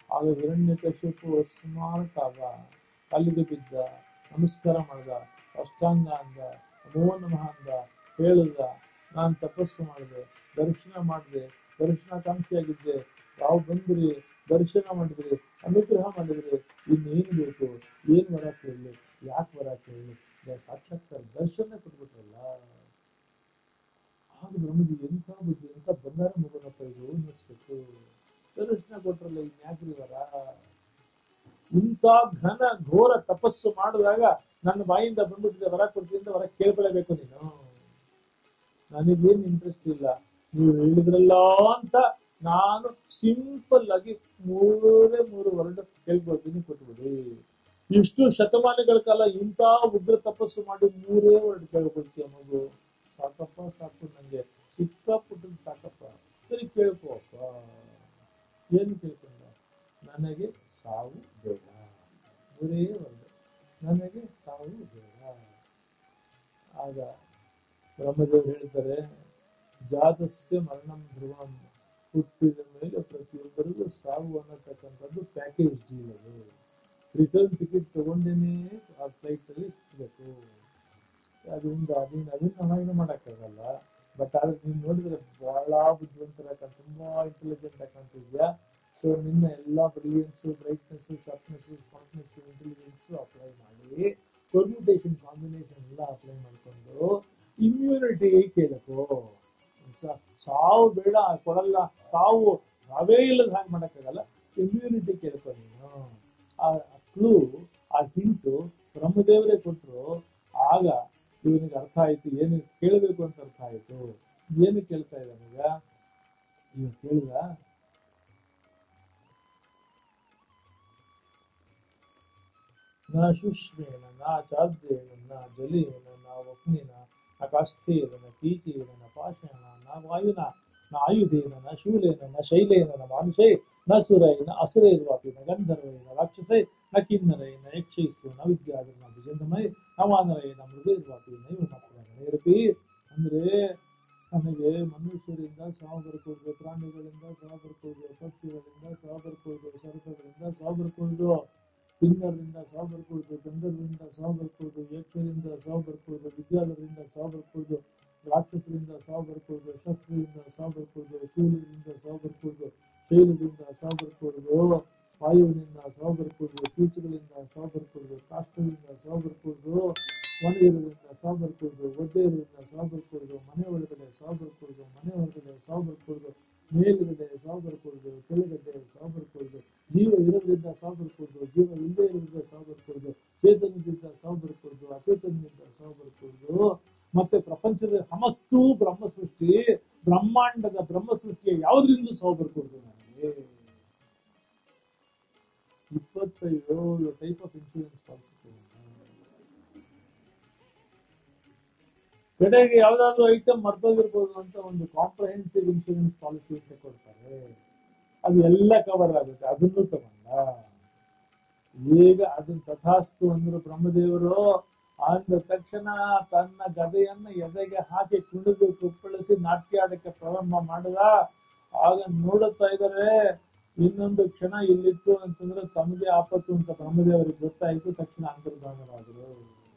ಆಗ ಹಿರಣ್ಯಕಶಿಪು ಸ್ಮಾರಕ ಆದ ಕಲ್ಲಿಗೆ ಬಿದ್ದ ನಮಸ್ಕಾರ ಮಾಡ್ದ ಅಷ್ಟಾಂಗ ಅಂದ ನಮೋ ನಮಃ ಅಂದ ಹೇಳಿದ ನಾನು ತಪಸ್ಸು ಮಾಡಿದೆ ದರ್ಶನ ಮಾಡಿದೆ ದರ್ಶನಾಕಾಂಕ್ಷಿಯಾಗಿದ್ದೆ ಯಾವ ಬಂದ್ರಿ ದರ್ಶನ ಮಾಡಿದ್ರಿ ಅನುಗ್ರಹ ಮಾಡಿದ್ರಿ ಇನ್ನೇನು ಬೇಕು ಏನ್ ವರ ಕೇಳಲಿ ಯಾಕೆ ವರ ಕೇಳಲಿ ಸಾಕ್ಷಾತ್ಕಾರ ದರ್ಶನ ಕೊಟ್ಬಿಟ್ರಲ್ಲ ಆಗ ಬ್ರಹ್ಮಜಿ ಎಂಥ ಬುದ್ಧಿ ಎಂಥ ಬಂಗಾರ ಮಗನಪ್ಪ ಇದು ಅನ್ನಿಸ್ಬೇಕು ದರ್ಶನ ಕೊಟ್ರಲ್ಲ ಇನ್ಯಾಕ್ರಿ ವರ ಇಂಥ ಘನ ಘೋರ ತಪಸ್ಸು ಮಾಡಿದಾಗ ನನ್ನ ಬಾಯಿಂದ ಬಂದ್ಬಿಟ್ಟಿದೆ ವರ ಕೊಡ್ತೀನಿ ಅಂತ ವರ ಕೇಳ್ಕೊಳ್ಳೇಬೇಕು ನೀನು ನನಗೇನು ಇಂಟ್ರೆಸ್ಟ್ ಇಲ್ಲ ನೀವು ಹೇಳಿದ್ರಲ್ಲ ಅಂತ ನಾನು ಸಿಂಪಲ್ ಆಗಿ ಮೂರೇ ಮೂರು ವರ್ಡ್ ಕೇಳ್ಕೊಳ್ತೀನಿ ಕೊಟ್ಬಿಡಿ ಇಷ್ಟು ಶತಮಾನಗಳ ಕಾಲ ಇಂಥ ಉಗ್ರ ತಪಸ್ಸು ಮಾಡಿ ಮೂರೇ ವರ್ಡ್ ಕೇಳ್ಕೊಳ್ತೀಯ ಮಗು ಸಾಕಪ್ಪ ಸಾಕು ನಂಗೆ ಸಿಕ್ಕಾಪುಟ್ಟದ್ ಸಾಕಪ್ಪ ಸರಿ ಕೇಳ್ಕೋಪ್ಪ ಏನು ಕೇಳ್ಕೊಂಡ ನನಗೆ ಸಾವು ಬೇಡ ಮೂರೇ ವರ್ಡ್ ನನಗೆ ಸಾವು ಬೇಡ ಆಗ ಬ್ರಹ್ಮದೇವರು ಹೇಳ್ತಾರೆ ಜಾತಸ್ಯ ಮರಣಂ ಧ್ರುವಂ ಹುಟ್ಟಿದ ಮೇಲೆ ಪ್ರತಿಯೊಬ್ಬರಿಗೂ ಸಾವು ಅನ್ನತಕ್ಕಂಥದ್ದು ಪ್ಯಾಕೇಜ್ ಡೀಲ್ ಅದು ರಿಟರ್ನ್ ಟಿಕೆಟ್ ತಗೊಂಡೇನೆ ಆ ಫ್ಲೈಟ್ ಅಲ್ಲಿ ಇರ್ಬೇಕು ಅದರಿಂದ ಅದನ್ನ ಅದನ್ನ ನಾವು ಮಾಡಕ್ಕಾಗಲ್ಲ ಬಟ್ ಆದ್ರೆ ನೀನ್ ನೋಡಿದ್ರೆ ಬಹಳ ಬುದ್ಧಿವಂತರ ತುಂಬಾ ಇಂಟೆಲಿಜೆಂಟ್ ಆಗಿ ಕಾಣ್ತಿದ್ಯಾ ಸೊ ನಿನ್ನ ಎಲ್ಲಾ brilliance brightness sharpness smartness intelligence apply ಮಾಡಿ ಪರ್ಮ್ಯುಟೇಷನ್ ಕಾಂಬಿನೇಷನ್ ಎಲ್ಲ ಅಪ್ಲೈ ಮಾಡ್ಕೊಂಡು ಇಮ್ಯುನಿಟಿ ಕೇಳಕು ಸ- ಸಾವು ಬೇಡ ಕೊಡಲ್ಲ ಸಾವು ನಾವೇ ಇಲ್ಲದ ಹಾಗೆ ಮಾಡಕ್ಕಾಗಲ್ಲ ಇಮ್ಯುನಿಟಿ ಕೇಳ್ಕೊ ನೀನು ಆ ಕ್ಲೂ ಆ ಹಿಂಟು ಬ್ರಹ್ಮದೇವರೇ ಕೊಟ್ರು ಆಗ ಇವನಿಗೆ ಅರ್ಥ ಆಯ್ತು ಏನು ಕೇಳಬೇಕು ಅಂತ ಅರ್ಥ ಆಯ್ತು ಏನು ಕೇಳ್ತಾ ಇದ್ದಾನೀಗ ಇವ ಕೇಳಿದ ನ ಶುಷ್ಮೇನ ನ ಚಾರ್ದೇನ ನ ಜಲೇನ ನ ವಕ್ನಿನ ನ ಕಾಷ್ಠೇನ ನ ಕೀಚೇನ ನ ಪಾಷಾಣ ನ ವಾಯುನ ನ ಆಯುಧೇನ ನ ಶೂಲೇನ ನ ಶೈಲೇನ ನ ಮಾನುಷೈ ನ ಸುರೈನ ಅಸುರೈರ್ವಾಪಿ ನ ಗಂಧರ್ವೈನ ರಾಕ್ಷಸೈ ನ ಕಿನ್ನರೈ ನ ಯಕ್ಷೈಸ್ಸು ನ ವಿದ್ಯಾಧರ ನ ಭುಜಂಗಮೈ ನ ವಾನರೈ ನ ಮೃಗೈರ್ವಾಪಿ ನೈವ ನ ಪುರಗಣೈರಪಿ ಅಂದ್ರೆ ನನಗೆ ಮನುಷ್ಯರಿಂದ ಸಾವು ಬರ್ಕೊಳ್ದು ಪ್ರಾಣಿಗಳಿಂದ ಸಾವು ಬರ್ಕೊಳ್ದು ಪಕ್ಷಿಗಳಿಂದ ಸಾವು ಬರ್ಕೊಳ್ದು ಸರ್ಪಗಳಿಂದ ಸಾವು ಬರ್ಕೊಳ್ದು ಕಿನ್ನರರಿಂದ ಸಾವು ಬರ್ಕೊಳ್ದು ಗಂಧರ್ವರಿಂದ ಸಾವು ಬರ್ಕೊಳ್ದು ಯಕ್ಷರಿಂದ ಸಾವು ಬರ್ಕೊಳ್ದು ವಿದ್ಯಾಧರರಿಂದ ಸಾವು ಬರ್ಕೊಳ್ದು ರಾಕ್ಷಸರಿಂದ ಸಾವು ಬರ್ಕೊಳ್ದು ಶಸ್ತ್ರದಿಂದ ಸಾವು ಬರ್ಕೊಳ್ದು ಶೂಲದಿಂದ ಸಾವು ಬರ್ಕೊಳ್ದು ಶೈಲದಿಂದ ಸಾವು ಬರ್ಕೊಳ್ದು ವಾಯುವಿನಿಂದ ಸಾವು ಬರ್ಕೊಳ್ದು ಕೀಚುಗಳಿಂದ ಸಾವು ಬರ್ಕೊಳ್ದು ಕಾಷ್ಟದಿಂದ ಸಾವು ಬರ್ಕೊಳ್ದು ಒಣಗಿರೋದ್ರಿಂದ ಸಾವು ಬರ್ಕೊಳ್ದು ಒದ್ದೆ ಇರೋದ್ರಿಂದ ಸಾವು ಬರ್ಕೊಳ್ದು ಮನೆ ಒಳಗಡೆ ಸಾವು ಬರ್ಕೊಳ್ದು ಮನೆ ಹೊರಗಡೆ ಸಾವು ಬರ್ಕೊಳ್ದು ಮೇಲ್ಗಡೆ ಸಾವು ಬರ್ಕೊಳ್ದು ಕೆಳಗಡೆ ಸಾವು ಬರ್ಕೊಳ್ದು ಜೀವ ಇರೋದ್ರಿಂದ ಸಾವು ಬರ್ಕೊಳ್ದು ಜೀವ ಇಲ್ಲದೆ ಇರೋದ್ರಿಂದ ಸಾವು ಬರ್ಕೊಳ್ದು ಚೇತನದಿಂದ ಸಾವು ಬರ್ಕೊಳ್ದು ಅಚೇತನದಿಂದ ಸಾವು ಬರ್ಕೊಳ್ದು ಮತ್ತೆ ಪ್ರಪಂಚದ ಸಮಸ್ತು ಬ್ರಹ್ಮ ಸೃಷ್ಟಿ ಬ್ರಹ್ಮಾಂಡದ ಬ್ರಹ್ಮ ಸೃಷ್ಟಿಯ ಯಾವುದರಿಂದ ಸಾವು ಬರ್ಕೊಳ್ದು ನನಗೆ ಇಪ್ಪತ್ತೇಳು ಟೈಪ್ ಆಫ್ ಇನ್ಶೂರೆನ್ಸ್ ಪಾಲಿಸಿ ಕಡೆಗೆ ಯಾವ್ದಾದ್ರು ಐಟಮ್ ಮರ್ತೋಗಿರ್ಬೋದು ಅಂತ ಒಂದು ಕಾಂಪ್ರಹೆನ್ಸಿವ್ ಇನ್ಶೂರೆನ್ಸ್ ಪಾಲಿಸಿ ಅಂತ ಕೊಡ್ತಾರೆ ಅದು ಎಲ್ಲ ಕವರ್ ಆಗುತ್ತೆ ಅದನ್ನು ತಗೊಂಡ ಈಗ ಅದನ್ನ ತಥಾಸ್ತು ಅಂದ್ರು ಬ್ರಹ್ಮದೇವರು ಅಂದ ತಕ್ಷಣ ತನ್ನ ಗದೆಯನ್ನ ಎದೆಗೆ ಹಾಕಿ ಕುಣಿದು ಕುಪ್ಪಳಿಸಿ ನಾಟ್ಯ ಆಡಕ್ಕೆ ಪ್ರಾರಂಭ ಮಾಡಿದ ಆಗ ನೋಡುತ್ತಾ ಇದ್ದಾರೆ ಇನ್ನೊಂದು ಕ್ಷಣ ಇಲ್ಲಿತ್ತು ಅಂತಂದ್ರೆ ತಮಗೆ ಆಪತ್ತು ಅಂತ ಬ್ರಹ್ಮದೇವರಿಗೆ ಗೊತ್ತಾಯ್ತು ತಕ್ಷಣ ಅಂತರ್ಧಾನವಾದರು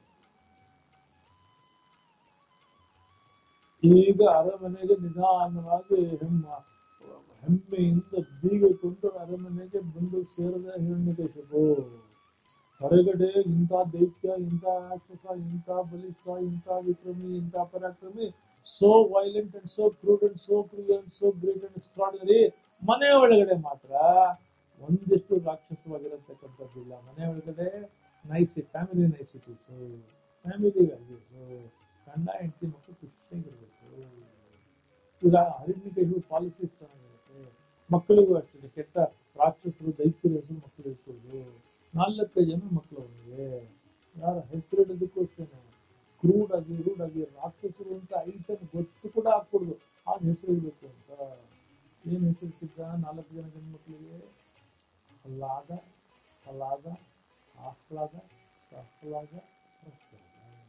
ಈಗ ಅರಮನೆಗೆ ನಿಧಾನವಾಗಿ ಹೆಮ್ಮ ಹೆಮ್ಮೆಯಿಂದ ಬೀಗಿಕೊಂಡು ಅರಮನೆಗೆ ಬಂದು ಸೇರಿದ ಹಿರಣ್ಯಕಶಿಪು ಹೊರಗಡೆ ಇಂಥ ದೈತ್ಯ ಇಂಥ ರಾಕ್ಷಸ ಇಂಥ ಬಲಿಷ್ಠ ಇಂಥ ವಿಕ್ರಮಿ ಇಂಥ ಪರಾಕ್ರಮಿ so violent and so crude and so cruel and so great and extraordinary ಮನೆ ಒಳಗಡೆ ಮಾತ್ರ ಒಂದಿಷ್ಟು ರಾಕ್ಷಸವಾಗಿರತಕ್ಕಂಥದ್ದಿಲ್ಲ ಮನೆ ಒಳಗಡೆ nice family niceties family values ಗಂಡ ಹೆಂಡತಿ ಮಕ್ಕಳು ಖುಷಿಯಾಗಿರ್ಬೇಕು ಈಗ ಹರಿಣಿಕೆಗೂ ಪಾಲಿಸೀಸ್ ಚೆನ್ನಾಗಿರುತ್ತೆ ಮಕ್ಕಳಿಗೂ ಅಷ್ಟೇ ಕೆಟ್ಟ ರಾಕ್ಷಸರು ದೈತ್ಯರ ಹೆಸರು ಮಕ್ಕಳು ಇಟ್ಕೊಳ್ಳೋದು ನಾಲ್ಕೈದು ಜನ ಮಕ್ಕಳು ಅವನಿಗೆ ಯಾರ ಹೆಸರಿಡೋದಕ್ಕೂ ಅಷ್ಟೇ ಕ್ರೂಡ್ ಆಗಿ ರೂಡ್ ಆಗಿ ರಾಕ್ಷಸರು ಅಂತ ಐಟಮ್ ಗೊತ್ತು ಕೂಡ ಹಾಕ್ಕೊಡ್ದು ಆಗ ಹೆಸರು ಇಡಬೇಕು ಅಂತ ಏನ್ ಹೆಸರಿಟ್ಟಿದ್ದ ನಾಲ್ಕು ಜನ ಗಂಡು ಮಕ್ಕಳಿಗೆ ಹಲ್ಲಾದ ಹಲ್ಲಾದ ಆಹ್ಲಾದ ಸಹ್ಲಾದ ಪ್ರಹ್ಲಾದ.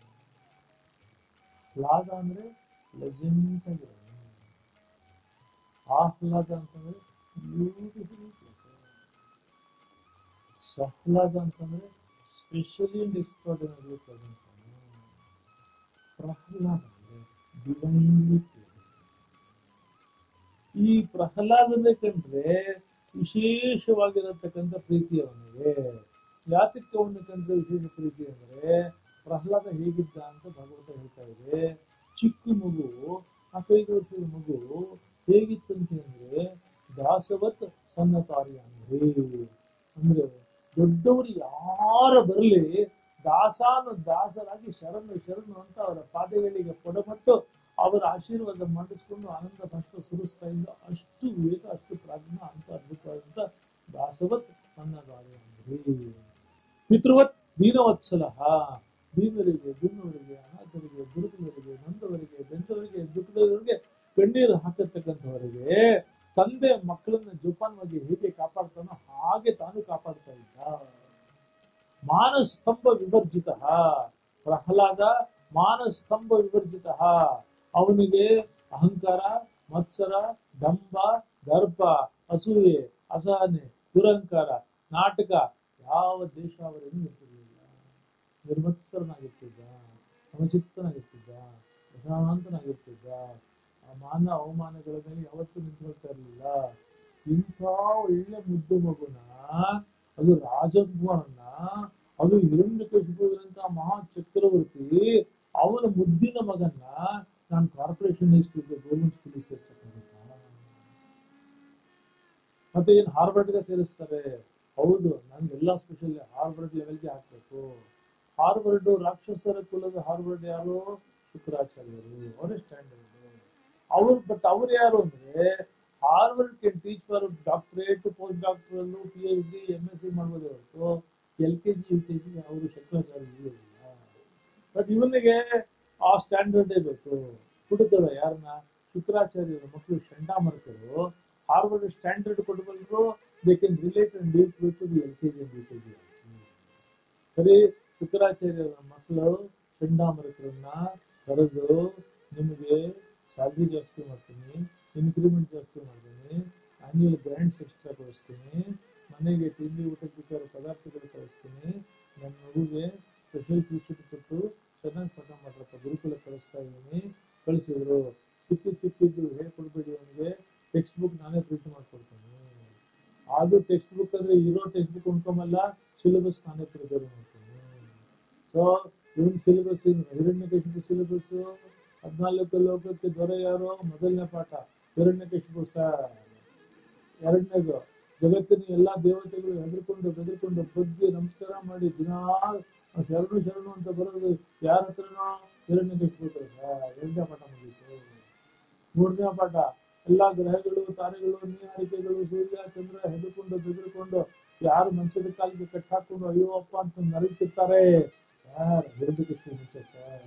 ಲಾದ ಅಂದ್ರೆ ಪ್ಲೆಸೆಂಟ್ ಆಗಿರೋದು ಆಹ್ಲಾದ ಅಂತಂದ್ರೆ ಬ್ಯೂಟಿಫುಲ್ ಪ್ಲೇಸ್ ಸಹ್ಲಾದ ಅಂತಂದ್ರೆ specially and extraordinary present Prahlada ಅಂದ್ರೆ ಡಿವೈನ್ಲಿ ಈ ಪ್ರಹ್ಲಾದನೇ ಕಂಡ್ರೆ ವಿಶೇಷವಾಗಿರತಕ್ಕಂಥ ಪ್ರೀತಿ ಅವನಿಗೆ ಯಾತಕ್ಕೆ ಅವನ ಕಂಡ್ರೆ ವಿಶೇಷ ಪ್ರೀತಿ ಅಂದ್ರೆ ಪ್ರಹ್ಲಾದ ಹೇಗಿದ್ದ ಅಂತ ಭಗವಂತ ಹೇಳ್ತಾ ಇದೆ ಚಿಕ್ಕ ಮಗು ನಾಲ್ಕೈದು ವರ್ಷದ ಮಗು ಹೇಗಿತ್ತಂತೆ ಅಂದ್ರೆ ದಾಸವತ್ ಸನ್ನತಾರಿ ಅಂದ್ರೆ ಅಂದ್ರೆ ದೊಡ್ಡವರು ಯಾರ ಬರಲಿ ದಾಸಾನು ದಾಸರಾಗಿ ಶರಣು ಶರಣು ಅಂತ ಅವರ ಪಾದಗಳಿಗೆ ಪೊಡಪಟ್ಟು ಅವರ ಆಶೀರ್ವಾದ ಮಾಡಿಸ್ಕೊಂಡು ಆನಂದ ಭಸ್ಮ ಸುರಿಸ್ತಾ ಇದ್ದ ಅಷ್ಟು ವಿವೇಕ ಅಷ್ಟು ಪ್ರಾಜ್ಞ ಅಂತ ಅದ್ಭುತವಾದಂತ ದಾಸವತ್ ಸನ್ನದಾರಿ ಅಂದ್ರೆ ಪಿತೃವತ್ ದೀನವತ್ಸಲ ದೀನರಿಗೆ ದೀನವರಿಗೆ ಅನಾಥರಿಗೆ ದುರ್ಗವರಿಗೆ ನೊಂದವರಿಗೆ ಬೆಂದವರಿಗೆ ದುಃಖದವರಿಗೆ ಕಣ್ಣೀರು ಹಾಕತಕ್ಕಂಥವರಿಗೆ ತಂದೆ ಮಕ್ಕಳನ್ನ ಜೋಪಾನವಾಗಿ ಹೇಗೆ ಕಾಪಾಡ್ತಾನೋ ಹಾಗೆ ತಾನು ಕಾಪಾಡ್ತಾ ಇದ್ದ ಮಾನಸ್ತಂಭ ವಿವರ್ಜಿತ ಪ್ರಹ್ಲಾದ ಮಾನಸ್ತಂಭ ವಿವರ್ಜಿತ ಅವನಿಗೆ ಅಹಂಕಾರ ಮತ್ಸರ ದಂಭ ದರ್ಪ ಅಸೂಯೆ ಅಸಹನೆ ದುರಹಂಕಾರ ನಾಟಕ ಯಾವ ದೇಶಾವರಿಗೂ ಇರ್ತಿರ್ಲಿಲ್ಲ ನಿರ್ಮತ್ಸರನಾಗಿರ್ತಿದ್ದ ಸಮಚಿತ್ತನಾಗಿರ್ತಿದ್ದ ಪ್ರಶಾಂತನಾಗಿರ್ತಿದ್ದ ಆ ಮಾನ ಅವಮಾನಗಳ ಮೇಲೆ ಯಾವತ್ತೂ ನಿಂತ್ಕೊಳ್ತಾ ಇರಲಿಲ್ಲ ಇಂಥ ಒಳ್ಳೆ ಮುದ್ದು ಮಗುನ ಅದು ರಾಜಕುಮಾರನ ಅದು ಹಿರಣ್ಯಕಶಿಪುವಿನಂತ ಮಹಾ ಚಕ್ರವರ್ತಿ ಅವನ ಮುದ್ದಿನ ಮಗನ್ನ ನಾನು ಕಾರ್ಪೊರೇಷನ್ ಸ್ಕೂಲ್ಗೆ ಗೌರ್ಮೆಂಟ್ ಸ್ಕೂಲಿಗೆ ಸೇರ್ಸಕ್ಕಾಗುತ್ತಾ ಮತ್ತೆ ಏನ್ ಹಾರ್ವರ್ಡ್ಗೆ ಸೇರಿಸ್ತಾರೆ ಹೌದು ನನ್ಗೆ ಎಲ್ಲಾ ಸ್ಪೆಷಲ್ ಹಾರ್ವರ್ಡ್ ಲೆವೆಲ್ಗೆ ಹಾಕ್ಬೇಕು ಹಾರ್ವರ್ಡ್ ರಾಕ್ಷಸರ ಕುಲದ ಹಾರ್ವರ್ಡ್ ಯಾರು ಶುಕ್ರಾಚಾರ್ಯರು ಅವರೇ ಸ್ಟ್ಯಾಂಡರ್ಡ್ ಅವ್ರು ಬಟ್ ಅವ್ರು ಯಾರು ಅಂದ್ರೆ Harvard can teach for doctorate post doctoral P H D M S C ಮಾಡ್ಬೋದು ಹೊರತು L K G U K G ಅವರು ಶುಕ್ರಾಚಾರ್ಯ ಇರಲಿಲ್ಲ ಬಟ್ ಇವನಿಗೆ ಆ ಸ್ಟ್ಯಾಂಡರ್ಡೇ ಬೇಕು ಹುಡುಕಲ್ಲ ಯಾರನ್ನ ಶುಕ್ರಾಚಾರ್ಯರ ಮಕ್ಕಳು ಚಂಡಾಮರ್ಕರು ಹಾರ್ವರ್ಡ್ ಸ್ಟ್ಯಾಂಡರ್ಡ್ ಕೊಡಬಲ್ಲರು they can relate and deal with the L K G and U K G ಸರಿ ಶುಕ್ರಾಚಾರ್ಯರ ಮಕ್ಕಳು ಚಂಡಾಮರಕರನ್ನ ಕರೆದು ನಿಮಗೆ ಸ್ಯಾಲ್ರಿ ಜಾಸ್ತಿ ಮಾಡ್ತೀನಿ ಇನ್ಕ್ರಿಮೆಂಟ್ ಜಾಸ್ತಿ ಮಾಡ್ತೀನಿ ಆನ್ಯುವಲ್ ಗ್ರ್ಯಾಂಡ್ಸ್ ಎಕ್ಸ್ಟ್ರಾ ಕೊಡಿಸ್ತೀನಿ ಮನೆಗೆ ತಿಂಡಿ ಊಟಕ್ಕೆ ಬೇಕಾದ ಪದಾರ್ಥಗಳು ಕಳಿಸ್ತೀನಿ ನನ್ನ ಮಗುಗೆ ಸ್ಪೆಷಲ್ ಟ್ಯೂಷನ್ ಕೊಟ್ಟು ಚೆನ್ನಾಗಿ ಪಾಠ ಮಾಡ್ರಪ್ಪ ಗುರುಕುಲ ಕಳಿಸ್ತಾ ಇದ್ದೀನಿ ಕಳಿಸಿದ್ರು ಸಿಕ್ಕಿ ಸಿಕ್ಕಿದ್ದು ಹೇಳ್ಕೊಡ್ಬೇಡಿ ಅವನಿಗೆ ಟೆಕ್ಸ್ಟ್ ಬುಕ್ ನಾನೇ ಪ್ರಿಂಟ್ ಮಾಡ್ಕೊಡ್ತೀನಿ ಅದು ಟೆಕ್ಸ್ಟ್ ಬುಕ್ ಅಂದ್ರೆ ಇರೋ ಟೆಕ್ಸ್ಟ್ ಬುಕ್ ಉಣ್ಕೊಂಬಲ್ಲ ಸಿಲೆಬಸ್ ನಾನೇ ಪ್ರಿಪೇರ್ ಮಾಡ್ತೀನಿ so even syllabus Hiranyakashipu syllabus ಹದಿನಾಲ್ಕು ಲೋಕಕ್ಕೆ ದೊರೆ ಯಾರು ಮೊದಲನೇ ಪಾಠ ಹಿರಣ್ಯಕಶಿಪು ಸರ್ ಎರಡನೇದು ಜಗತ್ತಿನ ಎಲ್ಲಾ ದೇವತೆಗಳು ಹೆದರ್ಕೊಂಡು ಬೆದರ್ಕೊಂಡು ಬಗ್ಗಿ ನಮಸ್ಕಾರ ಮಾಡಿ ದಿನಾ ಶರಣು ಶರಣು ಅಂತ ಬರೋದು ಯಾರ ಹತ್ರನೋ ಹಿರಣ್ಯಕಶಿಪು ಸರ್ ಎರಡನೇ ಪಾಠ ಮುಗೀತು ಮೂರನೇ ಪಾಠ ಎಲ್ಲಾ ಗ್ರಹಗಳು ತಾರೆಗಳು ನೀರಾಳಿಕೆಗಳು ಸೂರ್ಯ ಚಂದ್ರ ಹೆದರ್ಕೊಂಡು ಬೆದರ್ಕೊಂಡು ಯಾರು ಮಂಚದ ಕಾಲಿಗೆ ಕಟ್ ಹಾಕೊಂಡು ಅಯ್ಯೋ ಅಪ್ಪ ಅಂತ ನರಳುತ್ತಿರ್ತಾರೆ ಸರ್ ಹಿರಣ್ಯಕಶಿಪು ಮುಂಚೆ ಸರ್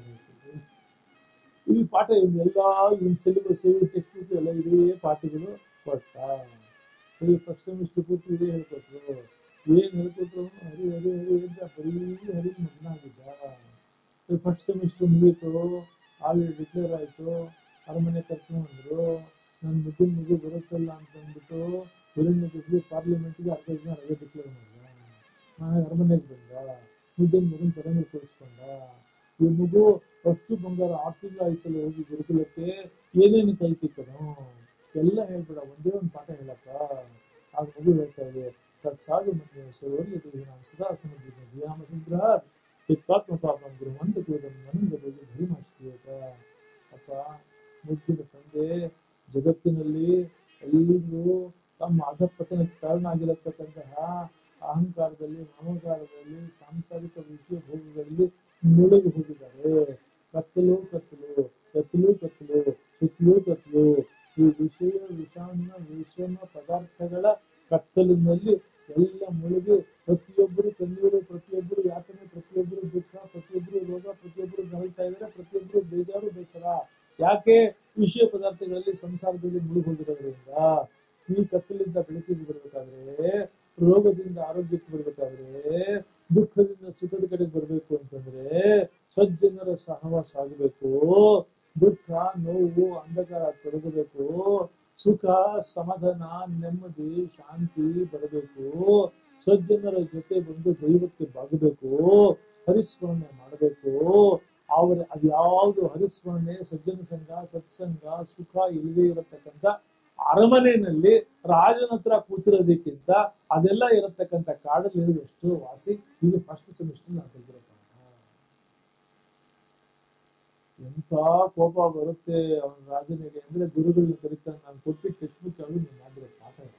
ಈ ಪಾಠ ಇವನ್ನೆಲ್ಲ ಇವನ್ ಸಿಲೆಬಸ್ ಟೆಕ್ಸ್ಟ್ ಬುಕ್ ಎಲ್ಲ ಇದೇ ಪಾಠಗಳು ಕೊಟ್ಟ ಈ ಫಸ್ಟ್ ಸೆಮಿಸ್ಟರ್ ಪೂರ್ತಿ ಇದೇ ಹೇಳ್ಕೊಟ್ರು ಏನ್ ಹೇಳ್ಕೊಟ್ರು ಹರಿ ಹರಿ ಹರಿ ಅಂತ ಬರೀ ಹರಿ ಮಗ್ನಾಗಿದ್ದ ಫಸ್ಟ್ ಸೆಮಿಸ್ಟರ್ ಮುಗೀತು ಆಲ್ರೆಡಿ ಡಿಕ್ಲೇರ್ ಆಯ್ತು ಅರಮನೆ ಕರ್ಕೊಂಡು ಬಂದ್ರು ನನ್ನ ಮುದ್ದಿನ ಮಗು ಬರುತ್ತಲ್ಲ ಅಂತ ಅಂದ್ಬಿಟ್ಟು ಹಿರಣ್ಯ ಕೃಷಿ ಪಾರ್ಲಿಮೆಂಟ್ಗೆ ಅರ್ಧ ಜನ ರಜೆ ಡಿಕ್ಲೇರ್ ಮಾಡಿದ ನಾನು ಅರಮನೆಗೆ ಬಂದ ಮುದ್ದಿನ ಮಗನ ತರಂಗ ತೋರಿಸ್ಕೊಂಡ ಈ ಮಗು ಫಸ್ಟ್ ಬಂಗಾರ ಆರು ತಿಂಗಳು ಆಯ್ತಲ್ಲ ಹೋಗಿ ಗುರುಕುಲಕ್ಕೆ ಏನೇನು ಕಲ್ತಿಕ್ಕನು ಎಲ್ಲ ಹೇಳ್ಬೇಡ ಒಂದೇ ಒಂದು ಪಾಠ ಹೇಳಪ್ಪ ಆಗ ಮಗು ಹೇಳ್ತಾ ಇದೆ ತತ್ಸಾಗಿ ಮತ್ತೆ ಸರೋರಿ ನಾವು ಸದಾ ಸಮುದ್ರ ಧ್ಯಾಮ ಸಂಗ್ರಹ ಚಿತ್ತಾತ್ಮ ಪಾಪಂ ಗುರುವಂತ ಕೂದಂ ನನಿಂದ ಬಗ್ಗೆ ಭೀಮಾಶ್ರೀಯತ ಅಪ್ಪ ಮುದ್ದಿನ ತಂದೆ ಜಗತ್ತಿನಲ್ಲಿ ಎಲ್ಲಿಂದು ತಮ್ಮ ಅಧಪತನಕ್ಕೆ ಕಾರಣ ಆಗಿರತಕ್ಕಂತಹ ಅಹಂಕಾರದಲ್ಲಿ ಮಮಕಾರದಲ್ಲಿ ಸಾಂಸಾರಿಕ ವಿಷಯ ಭೋಗಗಳಲ್ಲಿ ಮುಳುಗಿ ಹೋಗಿದ್ದಾರೆ ಕತ್ತಲು ಕತ್ತಲು ಕತ್ತಲು ಕತ್ತಲು ಸುತ್ತಲೂ ಕತ್ತಲು ಈ ವಿಷಯ ವಿಷಾನ್ನ ವಿಷಮ ಪದಾರ್ಥಗಳ ಕತ್ತಲಿನಲ್ಲಿ ಎಲ್ಲ ಮುಳುಗಿ ಪ್ರತಿಯೊಬ್ಬರು ಕಣ್ಣೀರು ಪ್ರತಿಯೊಬ್ಬರು ಯಾತನೆ ಪ್ರತಿಯೊಬ್ಬರು ದುಃಖ ಪ್ರತಿಯೊಬ್ಬರು ರೋಗ ಪ್ರತಿಯೊಬ್ಬರು ನರಳ್ತಾ ಇದ್ದಾರೆ ಪ್ರತಿಯೊಬ್ಬರು ಬೇಜಾರು ಬೇಸರ ಯಾಕೆ ವಿಷಯ ಪದಾರ್ಥಗಳಲ್ಲಿ ಸಂಸಾರದಲ್ಲಿ ಮುಳುಗಿ ಹೋಗಿರೋದ್ರಿಂದ ಈ ಕತ್ತಲಿಂದ ಬೆಳಕಿಗೆ ಬರ್ಬೇಕಾದ್ರೆ ರೋಗದಿಂದ ಆರೋಗ್ಯಕ್ಕೆ ಬರ್ಬೇಕಾದ್ರೆ ದುಃಖದಿಂದ ಸುಖದ ಕಡೆಗೆ ಬರ್ಬೇಕು ಅಂತಂದ್ರೆ ಸಜ್ಜನರ ಸಹವಾಸ ಆಗಬೇಕು ದುಃಖ ನೋವು ಅಂಧಕಾರ ತೊಡಗಬೇಕು ಸುಖ ಸಮಾಧಾನ ನೆಮ್ಮದಿ ಶಾಂತಿ ಬರಬೇಕು ಸಜ್ಜನರ ಜೊತೆ ಬಂದು ದೈವಕ್ಕೆ ಬಾಗಬೇಕು ಹರಿಸ್ಮರಣೆ ಮಾಡಬೇಕು ಅವರ ಅದ್ಯಾವುದು ಹರಿಸ್ಮರಣೆ ಸಜ್ಜನ ಸಂಘ ಸತ್ಸಂಗ ಸುಖ ಇಲ್ಲದೆ ಇರತಕ್ಕಂಥ ಅರಮನೆಯಲ್ಲಿ ರಾಜನ ಹತ್ರ ಕೂತಿರೋದಕ್ಕಿಂತ ಅದೆಲ್ಲ ಇರತಕ್ಕಂಥ ಕಾಡಲ್ಲಿ ಇರೋದಷ್ಟು ವಾಸಿ ಇದು ಫಸ್ಟ್ ಸೆಮಿಸ್ಟರ್ ನಾನು ಕಲ್ತಿರೋ ಪಾಠ. ಎಂತ ಕೋಪ ಬರುತ್ತೆ ಅವನ ರಾಜನಿಗೆ ಅಂದ್ರೆ ಗುರುಗಳನ್ನ ಕರೀತಾನೆ ನಾನು ಕೊಟ್ಟಿದ್ದ ಟೆಕ್ಸ್ಟ್ ಬುಕ್ ಆಗಿ ನೀನು ಮಾಡಿರೋ ಪಾಠ ಇದು.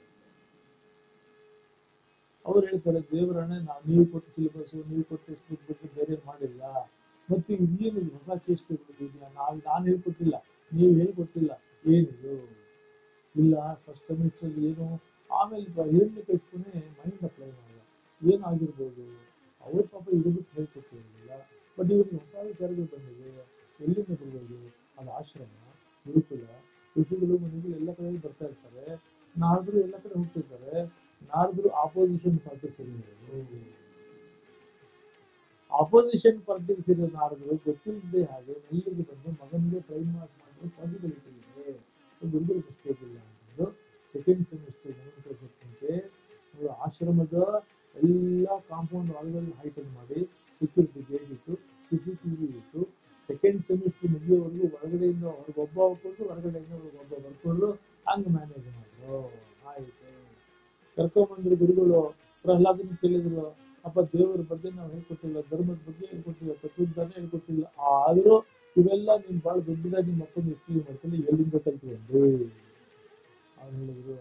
ಅವ್ರು ಹೇಳ್ತಾರೆ ದೇವರಣ್ಣ ನಾವು ನೀವು ಕೊಟ್ಟ ಸಿಲೆಬಸ್ ನೀವು ಕೊಟ್ಟ ಟೆಕ್ಸ್ಟ್ ಬುಕ್ ಬಿಟ್ಟು ಬೇರೆ ಮಾಡಿಲ್ಲ ಮತ್ತೆ ಇನ್ನೇನು ಇದು ಹೊಸ ಚೇಷ್ಟೆ ಇದೆಯಾ ನಾವು ನಾನು ಹೇಳ್ಕೊಟ್ಟಿಲ್ಲ ನೀವು ಹೇಳ್ಕೊಟ್ಟಿಲ್ಲ ಏನಿದು ಇಲ್ಲ ಫಸ್ಟ್ ಸೆಮಿಸ್ಟರ್ ಏನು ಆಮೇಲೆ ಹಿರಣ್ಯ ಕಟ್ಕೊನೆ ಮೈಂಡ್ ಅಪ್ಲೈ ಮಾಡಿದ ಏನಾಗಿರ್ಬೋದು ಅವ್ರ ಪಾಪ ಇರೋದಕ್ಕೆ ಹೇಳ್ಕೊಟ್ಟಿರಲಿಲ್ಲ ಬಟ್ ಇವ್ರಿಗೆ ಹೊಸ ವಿಚಾರಗಳು ಬಂದಿದೆ ಎಲ್ಲಿಂದ ಬರ್ಬೋದು ಅದು ಆಶ್ರಮ ಗುರುಕುಲ ಋಷಿಗಳು ಮನೆಗಳು ಎಲ್ಲ ಕಡೆ ಬರ್ತಾ ಇರ್ತಾರೆ ನಾರದ್ರು ಎಲ್ಲ ಕಡೆ ಹೋಗ್ತಿರ್ತಾರೆ ನಾರದ್ರು ಆಪೋಸಿಷನ್ ಪಾರ್ಟಿ ಸೇರಿರೋದು ಆಪೋಸಿಷನ್ ಪಾರ್ಟಿಗೆ ಸೇರಿದ ನಾರದ್ರು ಗೊತ್ತಿಲ್ಲದೆ ಹಾಗೆ ಮೆಲ್ಲಿಗೆ ಬಂದು ಮಗನಿಗೆ ಟ್ರೈನ್ ಮಾರ್ಕ್ ಮಾಡಲು ಪಾಸಿಬಿಲಿಟಿ ಇದೆ ಗುರುಗಳು ಮಿಸ್ಟೇಕ್ ಇಲ್ಲ ಅಂತಂದು ಸೆಕೆಂಡ್ ಸೆಮಿಸ್ಟರ್ ಗಮನ ಕಳಿಸೋಕ್ಕಂತೆ ಅವರು ಆಶ್ರಮದ ಎಲ್ಲ ಕಾಂಪೌಂಡ್ ಒಳಗಡೆ ಹೈಟನ್ ಮಾಡಿ ಸೆಕ್ಯೂರಿಟಿ ಗೇಟ್ ಇಟ್ಟು ಸಿ ಸಿ ಟಿ ವಿ ಇಟ್ಟು ಸೆಕೆಂಡ್ ಸೆಮಿಸ್ಟರ್ ಮುಗಿಯೋವರೆಗೂ ಒಳಗಡೆಯಿಂದ ಹೊರಗೊಬ್ಬ ಹಾಕೊಂಡು ಹೊರಗಡೆಯಿಂದ ಒಬ್ಬ ಬರ್ಕೊಂಡು ಹಂಗೆ ಮ್ಯಾನೇಜ್ ಮಾಡಿದ್ರು ಆಯ್ತು ಕರ್ಕೊಂಬಂದ್ರು ಗುರುಗಳು ಪ್ರಹ್ಲಾದನ ಕೇಳಿದ್ರು ಅಪ್ಪ ದೇವರ ಬಗ್ಗೆ ನಾವು ಹೇಳ್ಕೊಟ್ಟಿಲ್ಲ ಧರ್ಮದ ಬಗ್ಗೆ ಹೇಳ್ಕೊಟ್ಟಿಲ್ಲ ತತ್ವಜ್ಞಾನ ಹೇಳ್ಕೊಟ್ಟಿಲ್ಲ ಆದ್ರೂ ಇವೆಲ್ಲ ನೀನ್ ಬಹಳ ದೊಡ್ಡದಾಗಿ ನಿಮ್ಮ ಅಪ್ಪನ ಎಷ್ಟು ಮಾಡ್ಕೊಂಡು ಎಲ್ಲಿಂದ ಕಲ್ತ್ಕೊಂಡ್ರಿ ಅವ್ರು ಹೇಳಿದ್ರು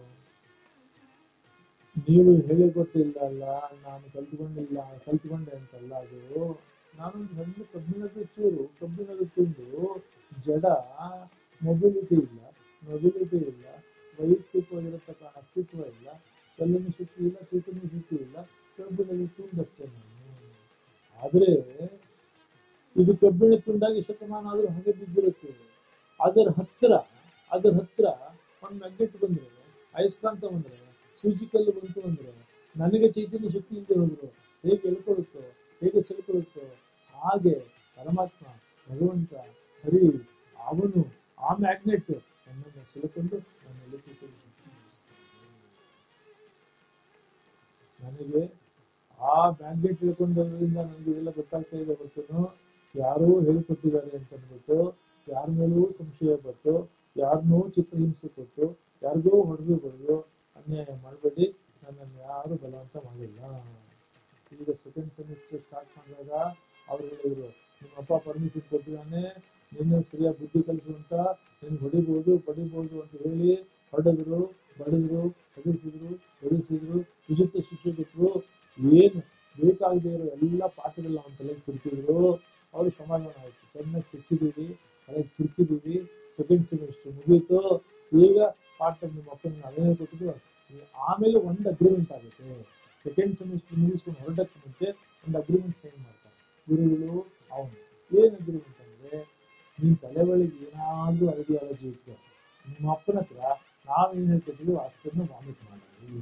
ನೀವು ಹೇಳಿಕೊಟ್ಟಿಲ್ಲ ಅಲ್ಲ ನಾನು ಕಲ್ತ್ಕೊಂಡಿಲ್ಲ ಕಲ್ತ್ಕೊಂಡೆ ಅಂತಲ್ಲ ಅದು ನಾನೊಂದು ಸಣ್ಣ ಕಬ್ಬಿಣದ ಚೂರು ಕಬ್ಬಿಣದ ತುಂಡು ಜಡ ಮೊಬಿಲಿಟಿ ಇಲ್ಲ ಮೊಬಿಲಿಟಿ ಇಲ್ಲ ವೈಯಕ್ತಿಕವಾಗಿರತಕ್ಕ ಅಸ್ತಿತ್ವ ಇಲ್ಲ ಚಲನ ಶಕ್ತಿ ಇಲ್ಲ ಚೇತನ ಶಕ್ತಿ ಇಲ್ಲ ಕಬ್ಬಿಣದ ತುಂಡಷ್ಟೇ ನಾನು ಆದ್ರೆ ಇದು ಕಬ್ಬಿಣ ತುಂಡಾಗಿ ಶತಮಾನ ಆದ್ರೂ ಹಾಗೆ ಬಿದ್ದಿರುತ್ತೆ ಅದರ ಹತ್ರ ಅದರ ಹತ್ರ ಒಂದು ಮ್ಯಾಗ್ನೆಟ್ ಬಂದ್ರೆ ಅಯಸ್ಕಾಂತ ಬಂದ್ರೆ ಸೂಜಿಕಲ್ಲು ಬಂತು ಅಂದ್ರೆ ನನಗೆ ಚೈತನ್ಯ ಶಕ್ತಿ ಇಲ್ಲದೆ ಹೋದ್ರು ಹೇಗೆ ಎಳ್ಕೊಳ್ಳುತ್ತೋ ಹೇಗೆ ಸೆಳ್ಕೊಳ್ಳುತ್ತೋ ಹಾಗೆ ಪರಮಾತ್ಮ ಭಗವಂತ ಹರಿ ಅವನು ಆ ಮ್ಯಾಗ್ನೆಟ್ ನನ್ನನ್ನು ಸೆಳೆಕೊಂಡು ನನ್ನೆಲ್ಲ ಚೈತನ್ಯ ಶಕ್ತಿ ಮೂಡಿಸ್ತಾನೆ. ನನಗೆ ಆ ಮ್ಯಾಗ್ನೆಟ್ ತಿಳ್ಕೊಂಡದ್ರಿಂದ ನನಗೆ ಇದೆಲ್ಲ ಗೊತ್ತಾಗ್ತಾ ಇದೆ ಹೊರತು ಯಾರೋ ಹೇಳಿಕೊಟ್ಟಿದ್ದಾರೆ ಅಂತ ಅಂದ್ಬಿಟ್ಟು ಯಾರ ಮೇಲೂ ಸಂಶಯ ಪಟ್ಟು ಯಾರನ್ನೂ ಚಿತ್ರಹಿಂಸೆ ಕೊಟ್ಟು ಯಾರಿಗೋ ಹೊಡೆದು ಬರೆದು ಅನ್ಯಾಯ ಮಾಡಬೇಡಿ ನನ್ನನ್ನು ಯಾರು ಬಲವಂತ ಮಾಡಿಲ್ಲ ಈಗ ಸೆಕೆಂಡ್ ಸೆಮಿಸ್ಟರ್ ಸ್ಟಾರ್ಟ್ ಮಾಡಿದಾಗ ಅವ್ರು ಹೇಳಿದ್ರು ನಿಮ್ಮಪ್ಪ ಪರ್ಮಿಷನ್ ಕೊಟ್ಟಿದ್ದಾನೆ ನಿನ್ನೆ ಸರಿಯಾಗಿ ಬುದ್ಧಿ ಕಲಿಸು ಅಂತ ನಿನ್ಗೆ ಹೊಡಿಬೋದು ಪಡಿಬೋದು ಅಂತ ಹೇಳಿ ಹೊಡೆದ್ರು ಬಡಿದ್ರು ಹೆದರಿಸಿದ್ರು ಹೊಡಿಸಿದ್ರು ಉಚಿತ ಶಿಕ್ಷೆ ಕೊಟ್ಟರು ಏನು ಬೇಕಾಗದೇ ಇರೋ ಎಲ್ಲ ಪಾಠಗಳನ್ನ ಅವನ ತಲೆಗೆ ಕುರ್ತಿದ್ರು ಅವ್ರಿಗೆ ಸಮಾಧಾನ ಆಯ್ತು ಚೆನ್ನಾಗಿ ಚಚ್ಚಿದೀವಿ ತಲೆಗೆ ಕುರ್ತಿದೀವಿ ಸೆಕೆಂಡ್ ಸೆಮಿಸ್ಟರ್ ಮುಗೀತು ಈಗ ಪಾಠ ನಿಮ್ಮ ಅಪ್ಪನ ಅದೇ ಕೊಟ್ಟಿದ್ದು ಆಮೇಲೆ ಒಂದು ಅಗ್ರಿಮೆಂಟ್ ಆಗುತ್ತೆ ಸೆಕೆಂಡ್ ಸೆಮಿಸ್ಟರ್ ಮುಗಿಸ್ಕೊಂಡು ಹೊರಡಕ್ಕೆ ಮುಂಚೆ ಒಂದು ಅಗ್ರಿಮೆಂಟ್ ಸೈನ್ ಮಾಡ್ತಾರೆ ಗುರುಗಳು ಅವನು ಏನು ಅಗ್ರಿಮೆಂಟ್ ಅಂದ್ರೆ ನಿನ್ ತಲೆ ಒಳಗೆ ಏನಾದ್ರೂ ಐಡಿಯಾಲಜಿ ಇತ್ತು ನಿಮ್ಮ ಅಪ್ಪನ ಹತ್ರ ನಾವೇನ್ ಹೇಳ್ಕೊಟ್ಟಿದ್ವಿ ಅಷ್ಟನ್ನು ವಾಮಿಟ್ ಮಾಡಿ